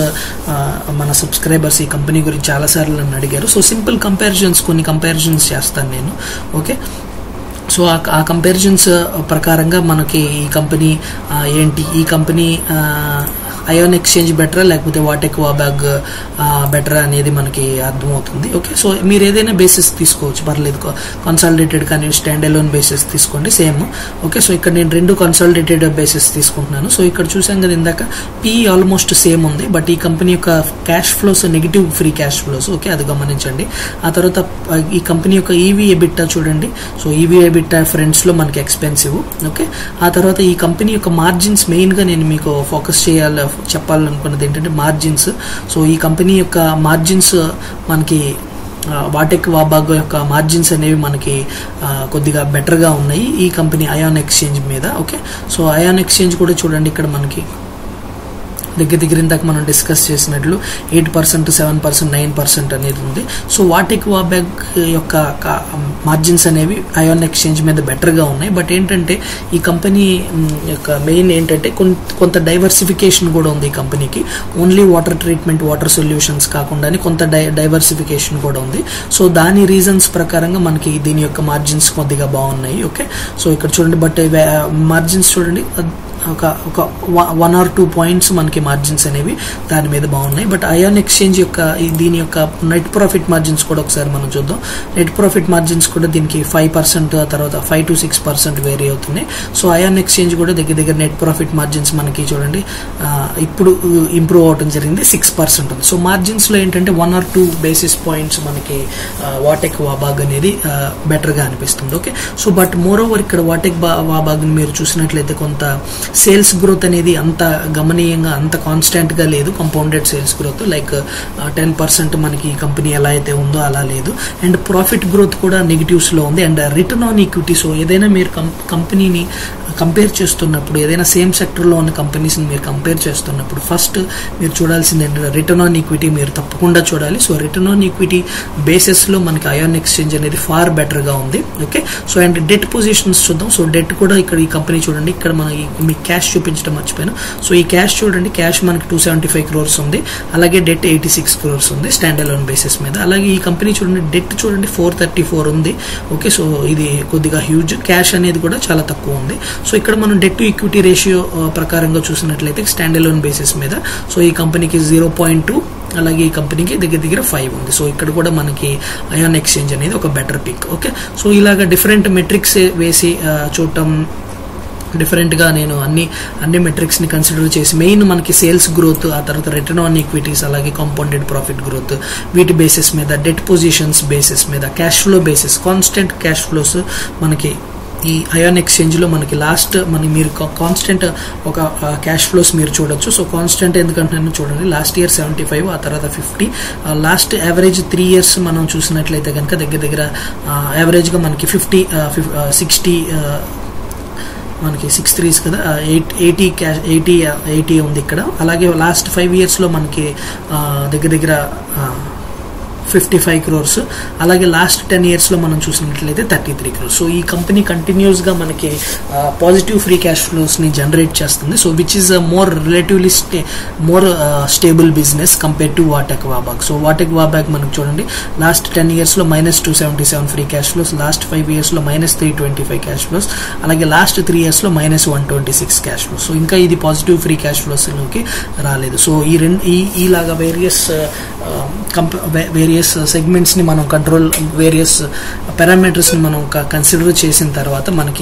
మన సబ్స్క్రైబర్స్ ఈ కంపెనీ గురించి చాలాసార్లు నన్ను అడిగారు సో సింపుల్ కంపారిజన్స్ కొన్ని కంపారిజన్స్ చేస్తాను నేను ఓకే సో ఆ కంపారిజన్స్ ప్రకారంగా మనకి ఈ కంపెనీ ఏంటి ఈ కంపెనీ అయోన్ ఎక్స్చేంజ్ బెటరా లేకపోతే వాటెక్ వాబ్యాగ్ బెటరా అనేది మనకి అర్థమవుతుంది ఓకే సో మీరు ఏదైనా బేసిస్ తీసుకోవచ్చు పర్లేదు కన్సాలిడేటెడ్ కానీ స్టాండ్ అలోన్ బేసిస్ తీసుకోండి సేమ్ ఓకే సో ఇక్కడ నేను రెండు కన్సాలిడేటెడ్ బేసిస్ తీసుకుంటున్నాను సో ఇక్కడ చూసాం కదా ఇందాక పీ ఆల్మోస్ట్ సేమ్ ఉంది బట్ ఈ కంపెనీ యొక్క cash flows negative free cash flows okay అది గమనించండి ఆ తర్వాత ఈ కంపెనీ యొక్క ఈవీ ఎబిట్టా చూడండి సో ఈవీ ఎబిట్టా ఫ్రెండ్స్ లో మనకి ఎక్స్పెన్సివ్ ఓకే ఆ తర్వాత ఈ కంపెనీ యొక్క మార్జిన్స్ మెయిన్ గా నేను మీకు ఫోకస్ చేయాలి చెప్పాలనుకున్నది ఏంటంటే మార్జిన్స్ సో ఈ కంపెనీ యొక్క మార్జిన్స్ మనకి వాటెక్ వాబాగ్ యొక్క మార్జిన్స్ అనేవి మనకి కొద్దిగా బెటర్గా ఉన్నాయి ఈ కంపెనీ అయాన్ ఎక్స్చేంజ్ మీద ఓకే సో అయాన్ ఎక్స్చేంజ్ కూడా చూడండి ఇక్కడ మనకి దగ్గర దగ్గర ఇందాక మనం డిస్కస్ చేసినట్లు eight percent seven percent nine percent అనేది ఉంది సో వాటిక్ వాబ్యాగ్ యొక్క మార్జిన్స్ అనేవి అయాన్ ఎక్స్చేంజ్ మీద బెటర్గా ఉన్నాయి బట్ ఏంటంటే ఈ కంపెనీ యొక్క మెయిన్ ఏంటంటే కొంత డైవర్సిఫికేషన్ కూడా ఉంది ఈ కంపెనీకి only water treatment water solutions కాకుండా కొంత డై డైవర్సిఫికేషన్ కూడా ఉంది సో దాని రీజన్స్ ప్రకారంగా మనకి దీని యొక్క మార్జిన్స్ కొద్దిగా బాగున్నాయి ఓకే సో ఇక్కడ చూడండి బట్ మార్జిన్స్ చూడండి ఒక ఒక వన్ ఆర్ టూ పాయింట్స్ మనకి మార్జిన్స్ అనేవి దాని మీద బాగున్నాయి బట్ అయాన్ ఎక్స్చేంజ్ యొక్క దీని యొక్క నెట్ ప్రాఫిట్ మార్జిన్స్ కూడా ఒకసారి మనం చూద్దాం నెట్ ప్రాఫిట్ మార్జిన్స్ కూడా దీనికి ఫైవ్ పర్సెంట్ ఆ తర్వాత five to six percent vary అవుతున్నాయి సో అయాన్ ఎక్స్చేంజ్ కూడా దగ్గర దగ్గర నెట్ ప్రాఫిట్ మార్జిన్స్ మనకి చూడండి ఇప్పుడు ఇంప్రూవ్ అవడం జరిగింది సిక్స్ పర్సెంట్ ఉంది సో మార్జిన్స్ లో ఏంటంటే one or two basis points మనకి వాటెక్ వాబాగ్ అనేది బెటర్ గా అనిపిస్తుంది okay so but moreover ఇక్కడ వాటెక్ వాబాగ్ మీరు చూసినట్లయితే కొంత సేల్స్ గ్రోత్ అనేది అంత గమనీయంగా అంత కాన్స్టెంట్ గా లేదు compounded sales growth like ten percent మనకి ఈ కంపెనీ ఎలా అయితే ఉందో అలా లేదు అండ్ ప్రాఫిట్ గ్రోత్ కూడా నెగిటివ్స్ లో ఉంది and return on equity so ఏదైనా మీరు కంపెనీని కంపేర్ చేస్తున్నప్పుడు ఏదైనా సేమ్ సెక్టర్లో ఉన్న కంపెనీస్ని మీరు కంపేర్ చేస్తున్నప్పుడు ఫస్ట్ మీరు చూడాల్సింది ఏంటంటే రిటర్న్ ఆన్ ఈక్విటీ మీరు తప్పకుండా చూడాలి సో రిటర్న్ ఆన్ ఈక్విటీ బేసిస్లో మనకి అయాన్ ఎక్స్చేంజ్ అనేది ఫార్ బెటర్గా ఉంది okay so and debt positions చూద్దాం సో డెట్ కూడా ఇక్కడ ఈ కంపెనీ చూడండి ఇక్కడ మన మీకు క్యాష్ చూపించడం మర్చిపోయాను సో ఈ క్యాష్ చూడండి క్యాష్ మనకి టూ సెవెంటీ ఫైవ్ క్రోర్స్ ఉంది అలాగే డెట్ ఎయిటీ సిక్స్ క్రోర్స్ ఉంది స్టాండ్ అలోన్ బేసిస్ మీద అలాగే ఈ కంపెనీ చూడండి డెట్ చూడండి ఫోర్ థర్టీ ఫోర్ ఉంది ఓకే సో ఇది కొద్దిగా హ్యూజ్ క్యాష్ అనేది కూడా చాలా తక్కువ ఉంది సో ఇక్కడ మనం డెట్ టు ఈక్విటీ రేషియో ప్రకారంగా చూసినట్లయితే స్టాండ్ అలోన్ బేసిస్ మీద సో ఈ కంపెనీకి జీరో పాయింట్ టూ అలాగే ఈ కంపెనీకి దగ్గర దగ్గర ఫైవ్ ఉంది సో ఇక్కడ కూడా మనకి అయాన్ ఎక్స్చేంజ్ అనేది ఒక బెటర్ పిక్ ఓకే సో ఇలాగ డిఫరెంట్ మెట్రిక్స్ వేసి చూడటం డిఫరెంట్గా నేను అన్ని అన్ని మెట్రిక్స్ని కన్సిడర్ చేసి మెయిన్ మనకి సేల్స్ గ్రోత్ ఆ తర్వాత రిటర్న్ ఆన్ ఈక్విటీస్ అలాగే కాంపౌండెడ్ ప్రాఫిట్ గ్రోత్ వీటి బేసిస్ మీద డెట్ పొజిషన్స్ బేసిస్ మీద cash flow basis constant cash flows మనకి ఈ అయాన్ ఎక్స్చేంజ్లో మనకి లాస్ట్ మనకి మీరు కాన్స్టెంట్ ఒక క్యాష్ ఫ్లోస్ మీరు చూడొచ్చు సో కాన్స్టెంట్ ఎందుకంటే చూడండి లాస్ట్ ఇయర్ సెవెంటీ ఫైవ్ ఆ తర్వాత fifty last average three years మనం చూసినట్లయితే కనుక దగ్గర దగ్గర యావరేజ్గా మనకి ఫిఫ్టీ సిక్స్టీ మనకి సిక్స్ త్రీస్ కదా eight eighty cash eighty eighty ఉంది ఇక్కడ అలాగే లాస్ట్ ఫైవ్ ఇయర్స్లో మనకి దగ్గర దగ్గర ఫిఫ్టీ ఫైవ్ క్రోర్స్ అలాగే లాస్ట్ టెన్ ఇయర్స్లో మనం చూసినట్లయితే థర్టీ త్రీ క్రోర్స్ సో ఈ కంపెనీ కంటిన్యూస్గా మనకి పాజిటివ్ ఫ్రీ క్యాష్ ఫ్లోస్ని జనరేట్ చేస్తుంది so which is more relatively stay more stable business compare to VA Tech Wabag so VA Tech Wabag మనకు చూడండి లాస్ట్ టెన్ ఇయర్స్లో minus two seventy seven free cash flows last five ఇయర్స్లో minus three twenty five cash flows అలాగే last three ఇయర్స్లో minus one twenty six cash flows so ఇంకా ఇది positive free cash ఫ్లోస్లోకి రాలేదు so ఈ రెండు ఈ ఈలాగా వేరియస్ కంప వేరియస్ సెగ్మెంట్స్ని మనం కంట్రోల్ వేరియస్ పారామీటర్స్ని మనం కన్సిడర్ చేసిన తర్వాత మనకి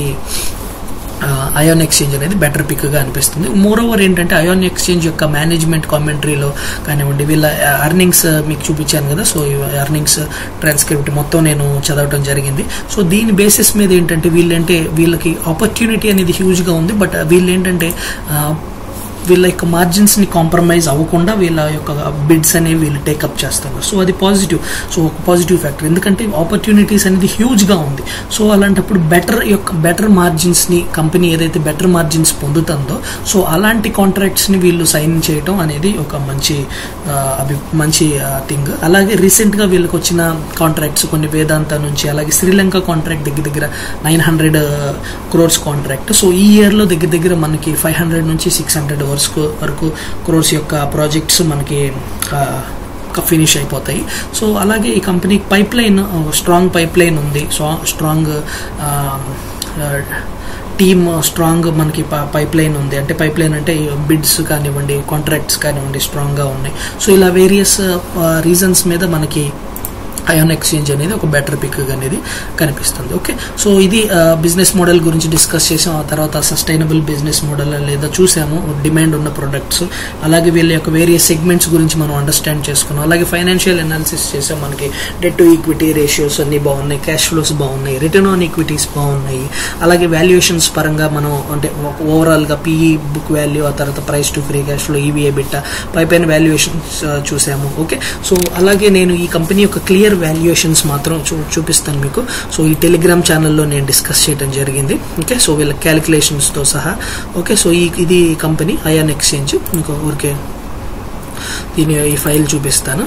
అయాన్ ఎక్స్చేంజ్ అనేది బెటర్ పిక్గా అనిపిస్తుంది మోర్ ఓవర్ ఏంటంటే అయాన్ ఎక్స్చేంజ్ యొక్క మేనేజ్మెంట్ కామెంటరీలో కానివ్వండి వీళ్ళ అర్నింగ్స్ మీకు చూపించాను కదా సో అర్నింగ్స్ ట్రాన్స్క్రిప్ట్ మొత్తం నేను చదవటం జరిగింది సో దీని బేసిస్ మీద ఏంటంటే వీళ్ళంటే వీళ్ళకి ఆపర్చునిటీ అనేది హ్యూజ్గా ఉంది బట్ వీళ్ళు ఏంటంటే వీళ్ళ యొక్క మార్జిన్స్ని కాంప్రమైజ్ అవ్వకుండా వీళ్ళ యొక్క బిడ్స్ అనేవి వీళ్ళు టేకప్ చేస్తున్నారు సో అది పాజిటివ్ సో ఒక పాజిటివ్ ఫ్యాక్టర్ ఎందుకంటే ఆపర్చునిటీస్ అనేది హ్యూజ్గా ఉంది సో అలాంటప్పుడు బెటర్ యొక్క బెటర్ మార్జిన్స్ని కంపెనీ ఏదైతే బెటర్ మార్జిన్స్ పొందుతుందో సో అలాంటి కాంట్రాక్ట్స్ని వీళ్ళు సైన్ చేయడం అనేది ఒక మంచి అభి మంచి థింగ్ అలాగే రీసెంట్గా వీళ్ళకి వచ్చిన కాంట్రాక్ట్స్ కొన్ని వేదాంత నుంచి అలాగే శ్రీలంక కాంట్రాక్ట్ దగ్గర దగ్గర nine hundred crores contract so ఈ ఇయర్లో దగ్గర దగ్గర మనకి ఫైవ్ హండ్రెడ్ నుంచి సిక్స్ హండ్రెడ్ వర్స్ వరకు క్రోర్స్ యొక్క ప్రాజెక్ట్స్ మనకి ఫినిష్ అయిపోతాయి సో అలాగే ఈ company pipeline strong pipeline ఉంది సో స్ట్రాంగ్ టీమ్ స్ట్రాంగ్ మనకి పైప్ లైన్ ఉంది అంటే పైప్ లైన్ అంటే బిడ్స్ కానివ్వండి కాంట్రాక్ట్స్ కానివ్వండి స్ట్రాంగ్గా ఉన్నాయి సో ఇలా వేరియస్ రీజన్స్ మీద మనకి అయాన్ ఎక్స్చేంజ్ అనేది ఒక బెటర్ పిక్ అనేది కనిపిస్తుంది ఓకే సో ఇది బిజినెస్ మోడల్ గురించి డిస్కస్ చేసాం ఆ తర్వాత సస్టైనబుల్ బిజినెస్ మోడల్ లేదా చూసాము డిమాండ్ ఉన్న ప్రొడక్ట్స్ అలాగే వీళ్ళ యొక్క వేరియస్ సెగ్మెంట్స్ గురించి మనం అండర్స్టాండ్ చేసుకున్నాం అలాగే ఫైనాన్షియల్ అనాలిసిస్ చేసాం మనకి డెట్ టు ఈక్విటీ రేషియోస్ అన్ని బాగున్నాయి క్యాష్ ఫ్లోస్ బాగున్నాయి రిటర్న్ ఆన్ ఈక్విటీస్ బాగున్నాయి అలాగే వాల్యుయేషన్స్ పరంగా మనం అంటే ఓవరాల్గా పీఈ బుక్ వాల్యూ ఆ తర్వాత price to free cash flow EV EBITDA పై పైన వాల్యుయేషన్స్ చూసాము ఓకే సో అలాగే నేను ఈ కంపెనీ యొక్క క్లియర్ వాల్యుయేషన్స్ మాత్రం చూ చూపిస్తాను మీకు సో ఈ టెలిగ్రామ్ ఛానల్లో నేను డిస్కస్ చేయడం జరిగింది ఓకే సో వీళ్ళ క్యాలిక్యులేషన్స్తో సహా ఓకే సో ఈ ఇది కంపెనీ అయాన్ ఎక్స్చేంజ్ ఇంకో ఊరికే దీని ఈ ఫైల్ చూపిస్తాను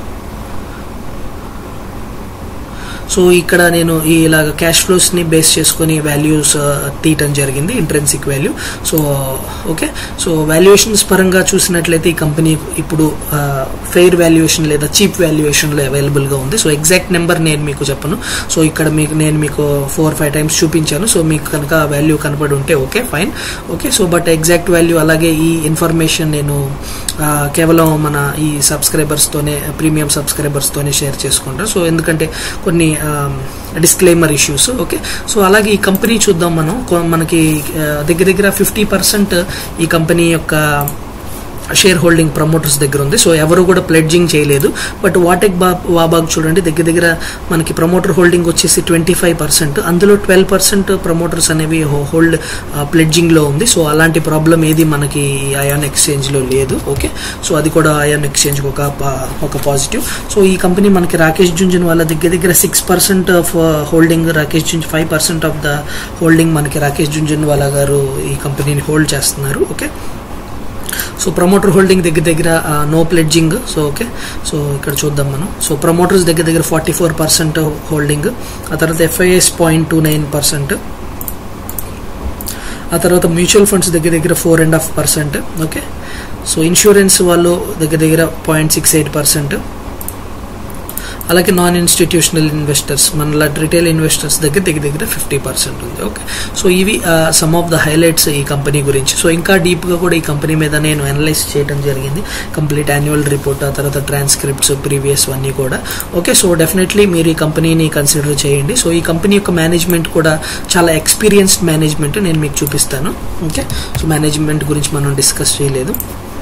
సో ఇక్కడ నేను ఈ ఇలాగ క్యాష్ ఫ్లోస్ని బేస్ చేసుకొని వాల్యూస్ తీయటం జరిగింది intrinsic value so okay so valuations పరంగా చూసినట్లయితే ఈ కంపెనీ ఇప్పుడు ఫెయిర్ వాల్యుయేషన్ లేదా చీప్ వాల్యుయేషన్లో అవైలబుల్గా ఉంది సో ఎగ్జాక్ట్ నెంబర్ నేను మీకు చెప్పను సో ఇక్కడ మీకు నేను మీకు ఫోర్ ఫైవ్ టైమ్స్ చూపించాను సో మీకు కనుక వాల్యూ కనపడి ఉంటే okay fine okay so but exact value అలాగే ఈ ఇన్ఫర్మేషన్ నేను కేవలం మన ఈ సబ్స్క్రైబర్స్తోనే ప్రీమియం సబ్స్క్రైబర్స్తోనే షేర్ చేసుకుంటాను సో ఎందుకంటే కొన్ని డిస్క్లైమర్ ఇష్యూస్ ఓకే సో అలాగే ఈ కంపెనీ చూద్దాం మనం మనకి దగ్గర దగ్గర ఫిఫ్టీ పర్సెంట్ ఈ కంపెనీ యొక్క షేర్ హోల్డింగ్ ప్రమోటర్స్ దగ్గర ఉంది సో ఎవరు కూడా ప్లెడ్జింగ్ చేయలేదు బట్ వాటెక్ బా వాబాగ్ చూడండి దగ్గర దగ్గర మనకి ప్రమోటర్ హోల్డింగ్ వచ్చేసి ట్వంటీ ఫైవ్ పర్సెంట్ అందులో ట్వెల్వ్ పర్సెంట్ ప్రమోటర్స్ అనేవి హోల్డ్ ప్లెడ్జింగ్లో ఉంది సో అలాంటి ప్రాబ్లం ఏది మనకి అయాన్ ఎక్స్చేంజ్లో లేదు ఓకే సో అది కూడా అయాన్ ఎక్స్చేంజ్ ఒక ఒక పాజిటివ్ సో ఈ కంపెనీ మనకి రాకేష్ జుంజన్ వాళ్ళ దగ్గర దగ్గర six percent of holding Rakesh జుంజ్ five percent of the holding మనకి రాకేష్ జుంజన్ వాళ్ళ గారు ఈ కంపెనీని హోల్డ్ చేస్తున్నారు ఓకే సో ప్రమోటర్ హోల్డింగ్ దగ్గర దగ్గర no pledging so okay so ఇక్కడ చూద్దాం మనం సో ప్రమోటర్స్ దగ్గర దగ్గర ఫార్టీ ఫోర్ పర్సెంట్ హోల్డింగ్ ఆ తర్వాత FIs point two nine percent ఆ తర్వాత మ్యూచువల్ ఫండ్స్ దగ్గర దగ్గర four and half percent okay so insurance వాళ్ళు దగ్గర దగ్గర పాయింట్ సిక్స్ ఎయిట్ పర్సెంట్ అలాగే నాన్ ఇన్స్టిట్యూషనల్ ఇన్వెస్టర్స్ మన రిటైల్ ఇన్వెస్టర్స్ దగ్గర దగ్గర దగ్గర ఫిఫ్టీ పర్సెంట్ ఉంది ఓకే సో ఇవి సమ్ ఆఫ్ ద హైలైట్స్ ఈ కంపెనీ గురించి సో ఇంకా డీప్గా కూడా ఈ కంపెనీ మీద నేను అనలైజ్ చేయడం జరిగింది కంప్లీట్ యాన్యువల్ రిపోర్ట్ ఆ తర్వాత ట్రాన్స్క్రిప్ట్స్ ప్రీవియస్ అన్నీ కూడా ఓకే సో డెఫినెట్లీ మీరు ఈ కంపెనీని కన్సిడర్ చేయండి సో ఈ కంపెనీ యొక్క మేనేజ్మెంట్ కూడా చాలా ఎక్స్పీరియన్స్డ్ మేనేజ్మెంట్ నేను మీకు చూపిస్తాను ఓకే సో మేనేజ్మెంట్ గురించి మనం డిస్కస్ చేయలేదు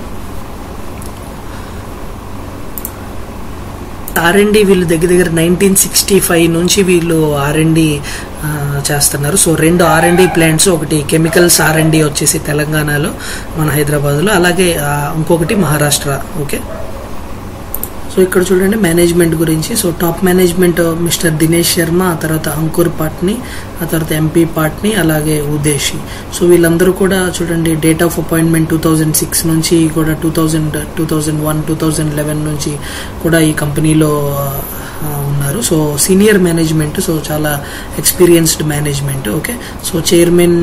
ఆర్ఎండి వీళ్ళు దగ్గర దగ్గర నైన్టీన్ సిక్స్టీ ఫైవ్ నుంచి వీళ్ళు ఆర్ఎండి చేస్తున్నారు సో రెండు ఆర్ఎండి ప్లాంట్స్ ఒకటి కెమికల్స్ ఆర్ఎండి వచ్చేసి తెలంగాణలో మన హైదరాబాద్లో అలాగే ఇంకొకటి మహారాష్ట్ర ఓకే సో ఇక్కడ చూడండి మేనేజ్మెంట్ గురించి so top management mister Dinesh Sharma ఆ తర్వాత అంకుర్ పాట్ని ఆ తర్వాత ఎంపీ పాట్ని అలాగే ఉదేశి సో వీళ్ళందరూ కూడా చూడండి date of appointment two thousand six నుంచి కూడా two thousand two thousand one two thousand eleven నుంచి కూడా ఈ కంపెనీలో ఉన్నారు సో సీనియర్ మేనేజ్మెంట్ సో చాలా experienced management okay so chairman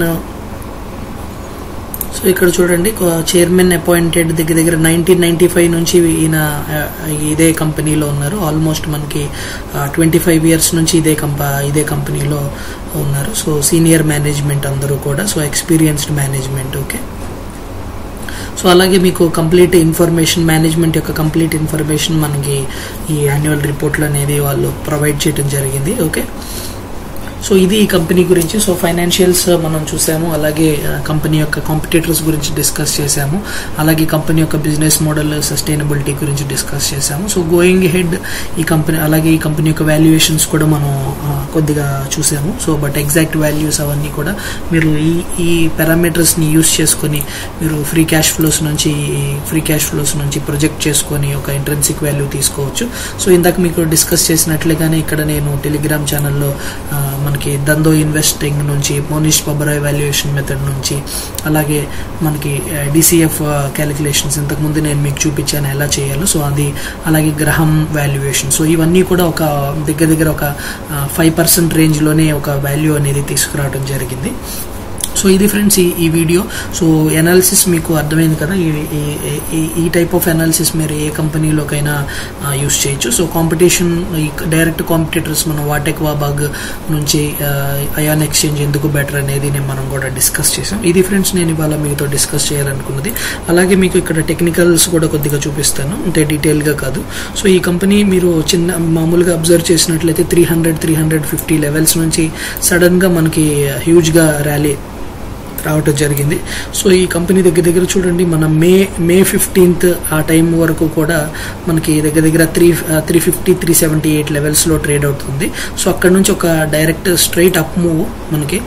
so ఇక్కడ చూడండి చైర్మన్ అపాయింటెడ్ దగ్గర దగ్గర నైన్టీన్ నైన్టీ ఫైవ్ నుంచి ఈయన ఇదే కంపెనీలో ఉన్నారు ఆల్మోస్ట్ మనకి ట్వంటీ ఫైవ్ ఇయర్స్ నుంచి ఇదే కంప ఇదే కంపెనీలో ఉన్నారు సో సీనియర్ మేనేజ్మెంట్ అందరూ కూడా so experienced management okay so అలాగే మీకు కంప్లీట్ ఇన్ఫర్మేషన్ మేనేజ్మెంట్ యొక్క కంప్లీట్ ఇన్ఫర్మేషన్ మనకి ఈ యాన్యువల్ రిపోర్ట్లు అనేది వాళ్ళు ప్రొవైడ్ చేయడం జరిగింది ఓకే సో ఇది ఈ కంపెనీ గురించి సో ఫైనాన్షియల్స్ మనం చూసాము అలాగే కంపెనీ యొక్క కాంపిటేటర్స్ గురించి డిస్కస్ చేసాము అలాగే కంపెనీ యొక్క బిజినెస్ మోడల్ సస్టైనబిలిటీ గురించి డిస్కస్ చేసాము సో గోయింగ్ హెడ్ ఈ కంపెనీ అలాగే ఈ కంపెనీ యొక్క వాల్యుయేషన్స్ కూడా మనం కొద్దిగా చూసాము సో బట్ ఎగ్జాక్ట్ వాల్యూస్ అవన్నీ కూడా మీరు ఈ ఈ పారామీటర్స్ని యూస్ చేసుకొని మీరు ఫ్రీ క్యాష్ ఫ్లోస్ నుంచి ఫ్రీ క్యాష్ ఫ్లోస్ నుంచి ప్రొజెక్ట్ చేసుకొని ఒక ఇంట్రెన్సిక్ వాల్యూ తీసుకోవచ్చు సో ఇందాక మీకు డిస్కస్ చేసినట్లుగానే ఇక్కడ నేను టెలిగ్రామ్ ఛానల్లో మనకి దందో ఇన్వెస్టింగ్ నుంచి మోనిష్ పబరాయ్ వాల్యుయేషన్ మెథడ్ నుంచి అలాగే మనకి డిసిఎఫ్ క్యాలిక్యులేషన్స్ ఇంతకుముందు నేను మీకు చూపించాను ఎలా చేయాలో సో అది అలాగే గ్రహం వాల్యుయేషన్ సో ఇవన్నీ కూడా ఒక దగ్గర దగ్గర ఒక ఫైవ్ పర్సెంట్ రేంజ్లోనే ఒక వాల్యూ అనేది తీసుకురావడం జరిగింది సో ఇది ఫ్రెండ్స్ ఈ ఈ వీడియో సో ఎనాలిసిస్ మీకు అర్థమైంది కదా ఈ ఈ- ఈ- ఈ టైప్ ఆఫ్ ఎనాలిసిస్ మీరు ఏ కంపెనీలోకైనా యూస్ చేయొచ్చు సో కాంపిటీషన్ డైరెక్ట్ కాంపిటేటర్స్ మనం వాటెక్ వాబాగ్ నుంచి అయాన్ ఎక్స్చేంజ్ ఎందుకు బెటర్ అనేది నేను మనం కూడా డిస్కస్ చేసాం ఇది ఫ్రెండ్స్ నేను ఇవాళ మీతో డిస్కస్ చేయాలనుకున్నది అలాగే మీకు ఇక్కడ టెక్నికల్స్ కూడా కొద్దిగా చూపిస్తాను అంటే డీటెయిల్గా కాదు సో ఈ కంపెనీ మీరు చిన్న మామూలుగా అబ్జర్వ్ చేసినట్లయితే three hundred three hundred fifty levels నుంచి సడన్గా మనకి హ్యూజ్గా ర్యాలీ రావటం జరిగింది సో ఈ కంపెనీ దగ్గర దగ్గర చూడండి మన మే మే ఫిఫ్టీన్త్ ఆ టైం వరకు కూడా మనకి దగ్గర దగ్గర three three fifty three seventy eight లెవెల్స్లో ట్రేడ్ అవుతుంది సో అక్కడ నుంచి ఒక డైరెక్ట్ స్ట్రైట్ అప్ మూవ్ మనకి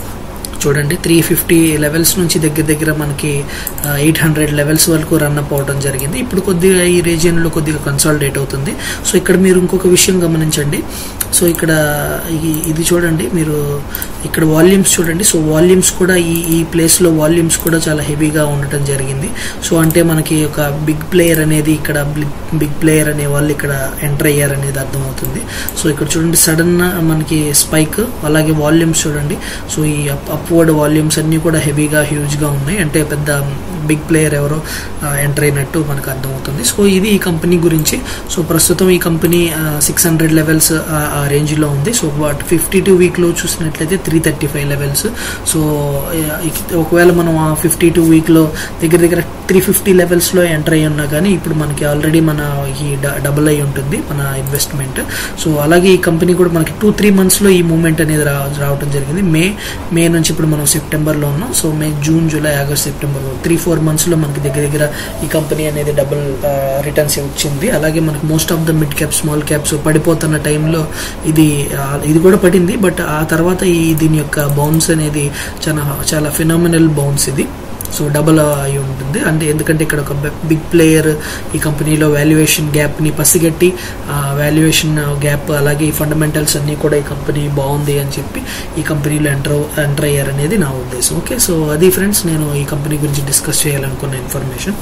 చూడండి త్రీ ఫిఫ్టీ లెవెల్స్ నుంచి దగ్గర దగ్గర మనకి ఎయిట్ హండ్రెడ్ లెవెల్స్ వరకు రన్ అప్ అవడం జరిగింది ఇప్పుడు కొద్దిగా ఈ రీజియన్లో కొద్దిగా కన్సాలిడేట్ అవుతుంది సో ఇక్కడ మీరు ఇంకొక విషయం గమనించండి సో ఇక్కడ ఈ- ఇది చూడండి మీరు ఇక్కడ వాల్యూమ్స్ చూడండి సో వాల్యూమ్స్ కూడా ఈ ఈ ప్లేస్లో వాల్యూమ్స్ కూడా చాలా హెవీగా ఉండటం జరిగింది సో అంటే మనకి ఒక బిగ్ ప్లేయర్ అనేది ఇక్కడ బిగ్ ప్లేయర్ అనే వాళ్ళు ఇక్కడ ఎంటర్ అయ్యారు అనేది అర్థమవుతుంది సో ఇక్కడ చూడండి సడన్ మనకి స్పైక్ అలాగే వాల్యూమ్స్ చూడండి సో ఈ అప్వర్డ్ వాల్యూమ్స్ అన్నీ కూడా హెవీగా హ్యూజ్గా ఉన్నాయి అంటే పెద్ద బిగ్ ప్లేయర్ ఎవరో ఎంటర్ అయినట్టు మనకు అర్థమవుతుంది సో ఇది ఈ కంపెనీ గురించి సో ప్రస్తుతం ఈ కంపెనీ సిక్స్ హండ్రెడ్ లెవెల్స్ ఆ రేంజ్లో ఉంది సో వాట్ ఫిఫ్టీ టూ వీక్లో చూసినట్లయితే three thirty five levels so ఆ, ఇక్- ఒకవేళ మనం ఆ ఫిఫ్టీ టూ వీక్లో దగ్గర దగ్గర త్రీ ఫిఫ్టీ లెవెల్స్లో ఎంటర్ అయ్యి ఉన్నా కానీ ఇప్పుడు మనకి ఆల్రెడీ మన ఈ డ- డబుల్ అయి ఉంటుంది మన ఇన్వెస్ట్మెంట్ సో అలాగే ఈ కంపెనీ కూడా మనకి టూ త్రీ మంత్స్లో ఈ మూమెంట్ అనేది రా రావడం జరిగింది మే మే నుంచి ఇప్పుడు మనం సెప్టెంబర్లో ఉన్నాం so May June July August September three four మంత్స్లో మనకి దగ్గర దగ్గర ఈ కంపెనీ అనేది డబుల్ రిటర్న్స్ వచ్చింది అలాగే మనకి most of the mid cap small caps పడిపోతున్న టైంలో ఇది ఆ, ఇది కూడా పడింది బట్ ఆ తర్వాత ఈ దీని యొక్క బౌన్స్ అనేది చాలా చాలా ఫినామినల్ బౌన్స్ ఇది సో డబుల్ అయి ఉంటుంది అంటే ఎందుకంటే ఇక్కడ ఒక బిగ్ ప్లేయర్ ఈ కంపెనీలో వాల్యుయేషన్ గ్యాప్ని పసిగట్టి ఆ వాల్యుయేషన్ గ్యాప్ అలాగే ఈ ఫండమెంటల్స్ అన్నీ కూడా ఈ కంపెనీ బాగుంది అని చెప్పి ఈ కంపెనీలో ఎంటర్ ఎంటర్ అయ్యారనేది నా ఉద్దేశం ఓకే సో అది ఫ్రెండ్స్ నేను ఈ కంపెనీ గురించి డిస్కస్ చేయాలనుకున్న ఇన్ఫర్మేషన్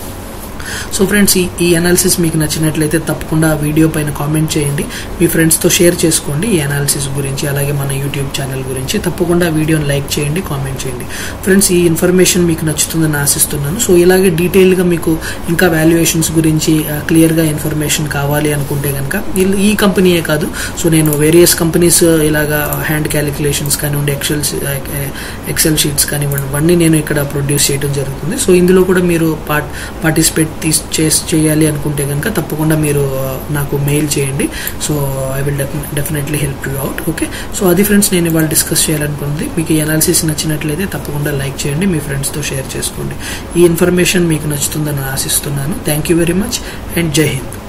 సో ఫ్రెండ్స్ ఈ ఈ అనాలిసిస్ మీకు నచ్చినట్లయితే తప్పకుండా ఆ వీడియో పైన కామెంట్ చేయండి మీ ఫ్రెండ్స్తో షేర్ చేసుకోండి ఈ అనాలిసిస్ గురించి అలాగే మన యూట్యూబ్ ఛానల్ గురించి తప్పకుండా ఆ వీడియోని లైక్ చేయండి కామెంట్ చేయండి ఫ్రెండ్స్ ఈ ఇన్ఫర్మేషన్ మీకు నచ్చుతుందని ఆశిస్తున్నాను సో ఇలాగే డీటెయిల్గా మీకు ఇంకా వాల్యుయేషన్స్ గురించి క్లియర్గా ఇన్ఫర్మేషన్ కావాలి అనుకుంటే కనుక ఈ- ఈ కంపెనీయే కాదు సో నేను వేరియస్ కంపెనీస్ ఇలాగా హ్యాండ్ క్యాలిక్యులేషన్స్ కానివ్వండి ఎక్సెల్ ఎక్సెల్ షీట్స్ కానివ్వండి ఇవన్నీ నేను ఇక్కడ ప్రొడ్యూస్ చేయడం జరుగుతుంది సో ఇందులో కూడా మీరు పార్ట్ పార్టిసిపేట్ తీస్ చేస్ చేయాలి అనుకుంటే కనుక తప్పకుండా మీరు ఆ, నాకు మెయిల్ చేయండి so I will definitely help you out okay so అది ఫ్రెండ్స్ నేను ఇవాళ డిస్కస్ చేయాలనుకుంది మీకు ఈ అనాలిసిస్ నచ్చినట్లయితే తప్పకుండా లైక్ చేయండి మీ ఫ్రెండ్స్తో షేర్ చేసుకోండి ఈ ఇన్ఫర్మేషన్ మీకు నచ్చుతుందని ఆశిస్తున్నాను thank you very much and జై హింద్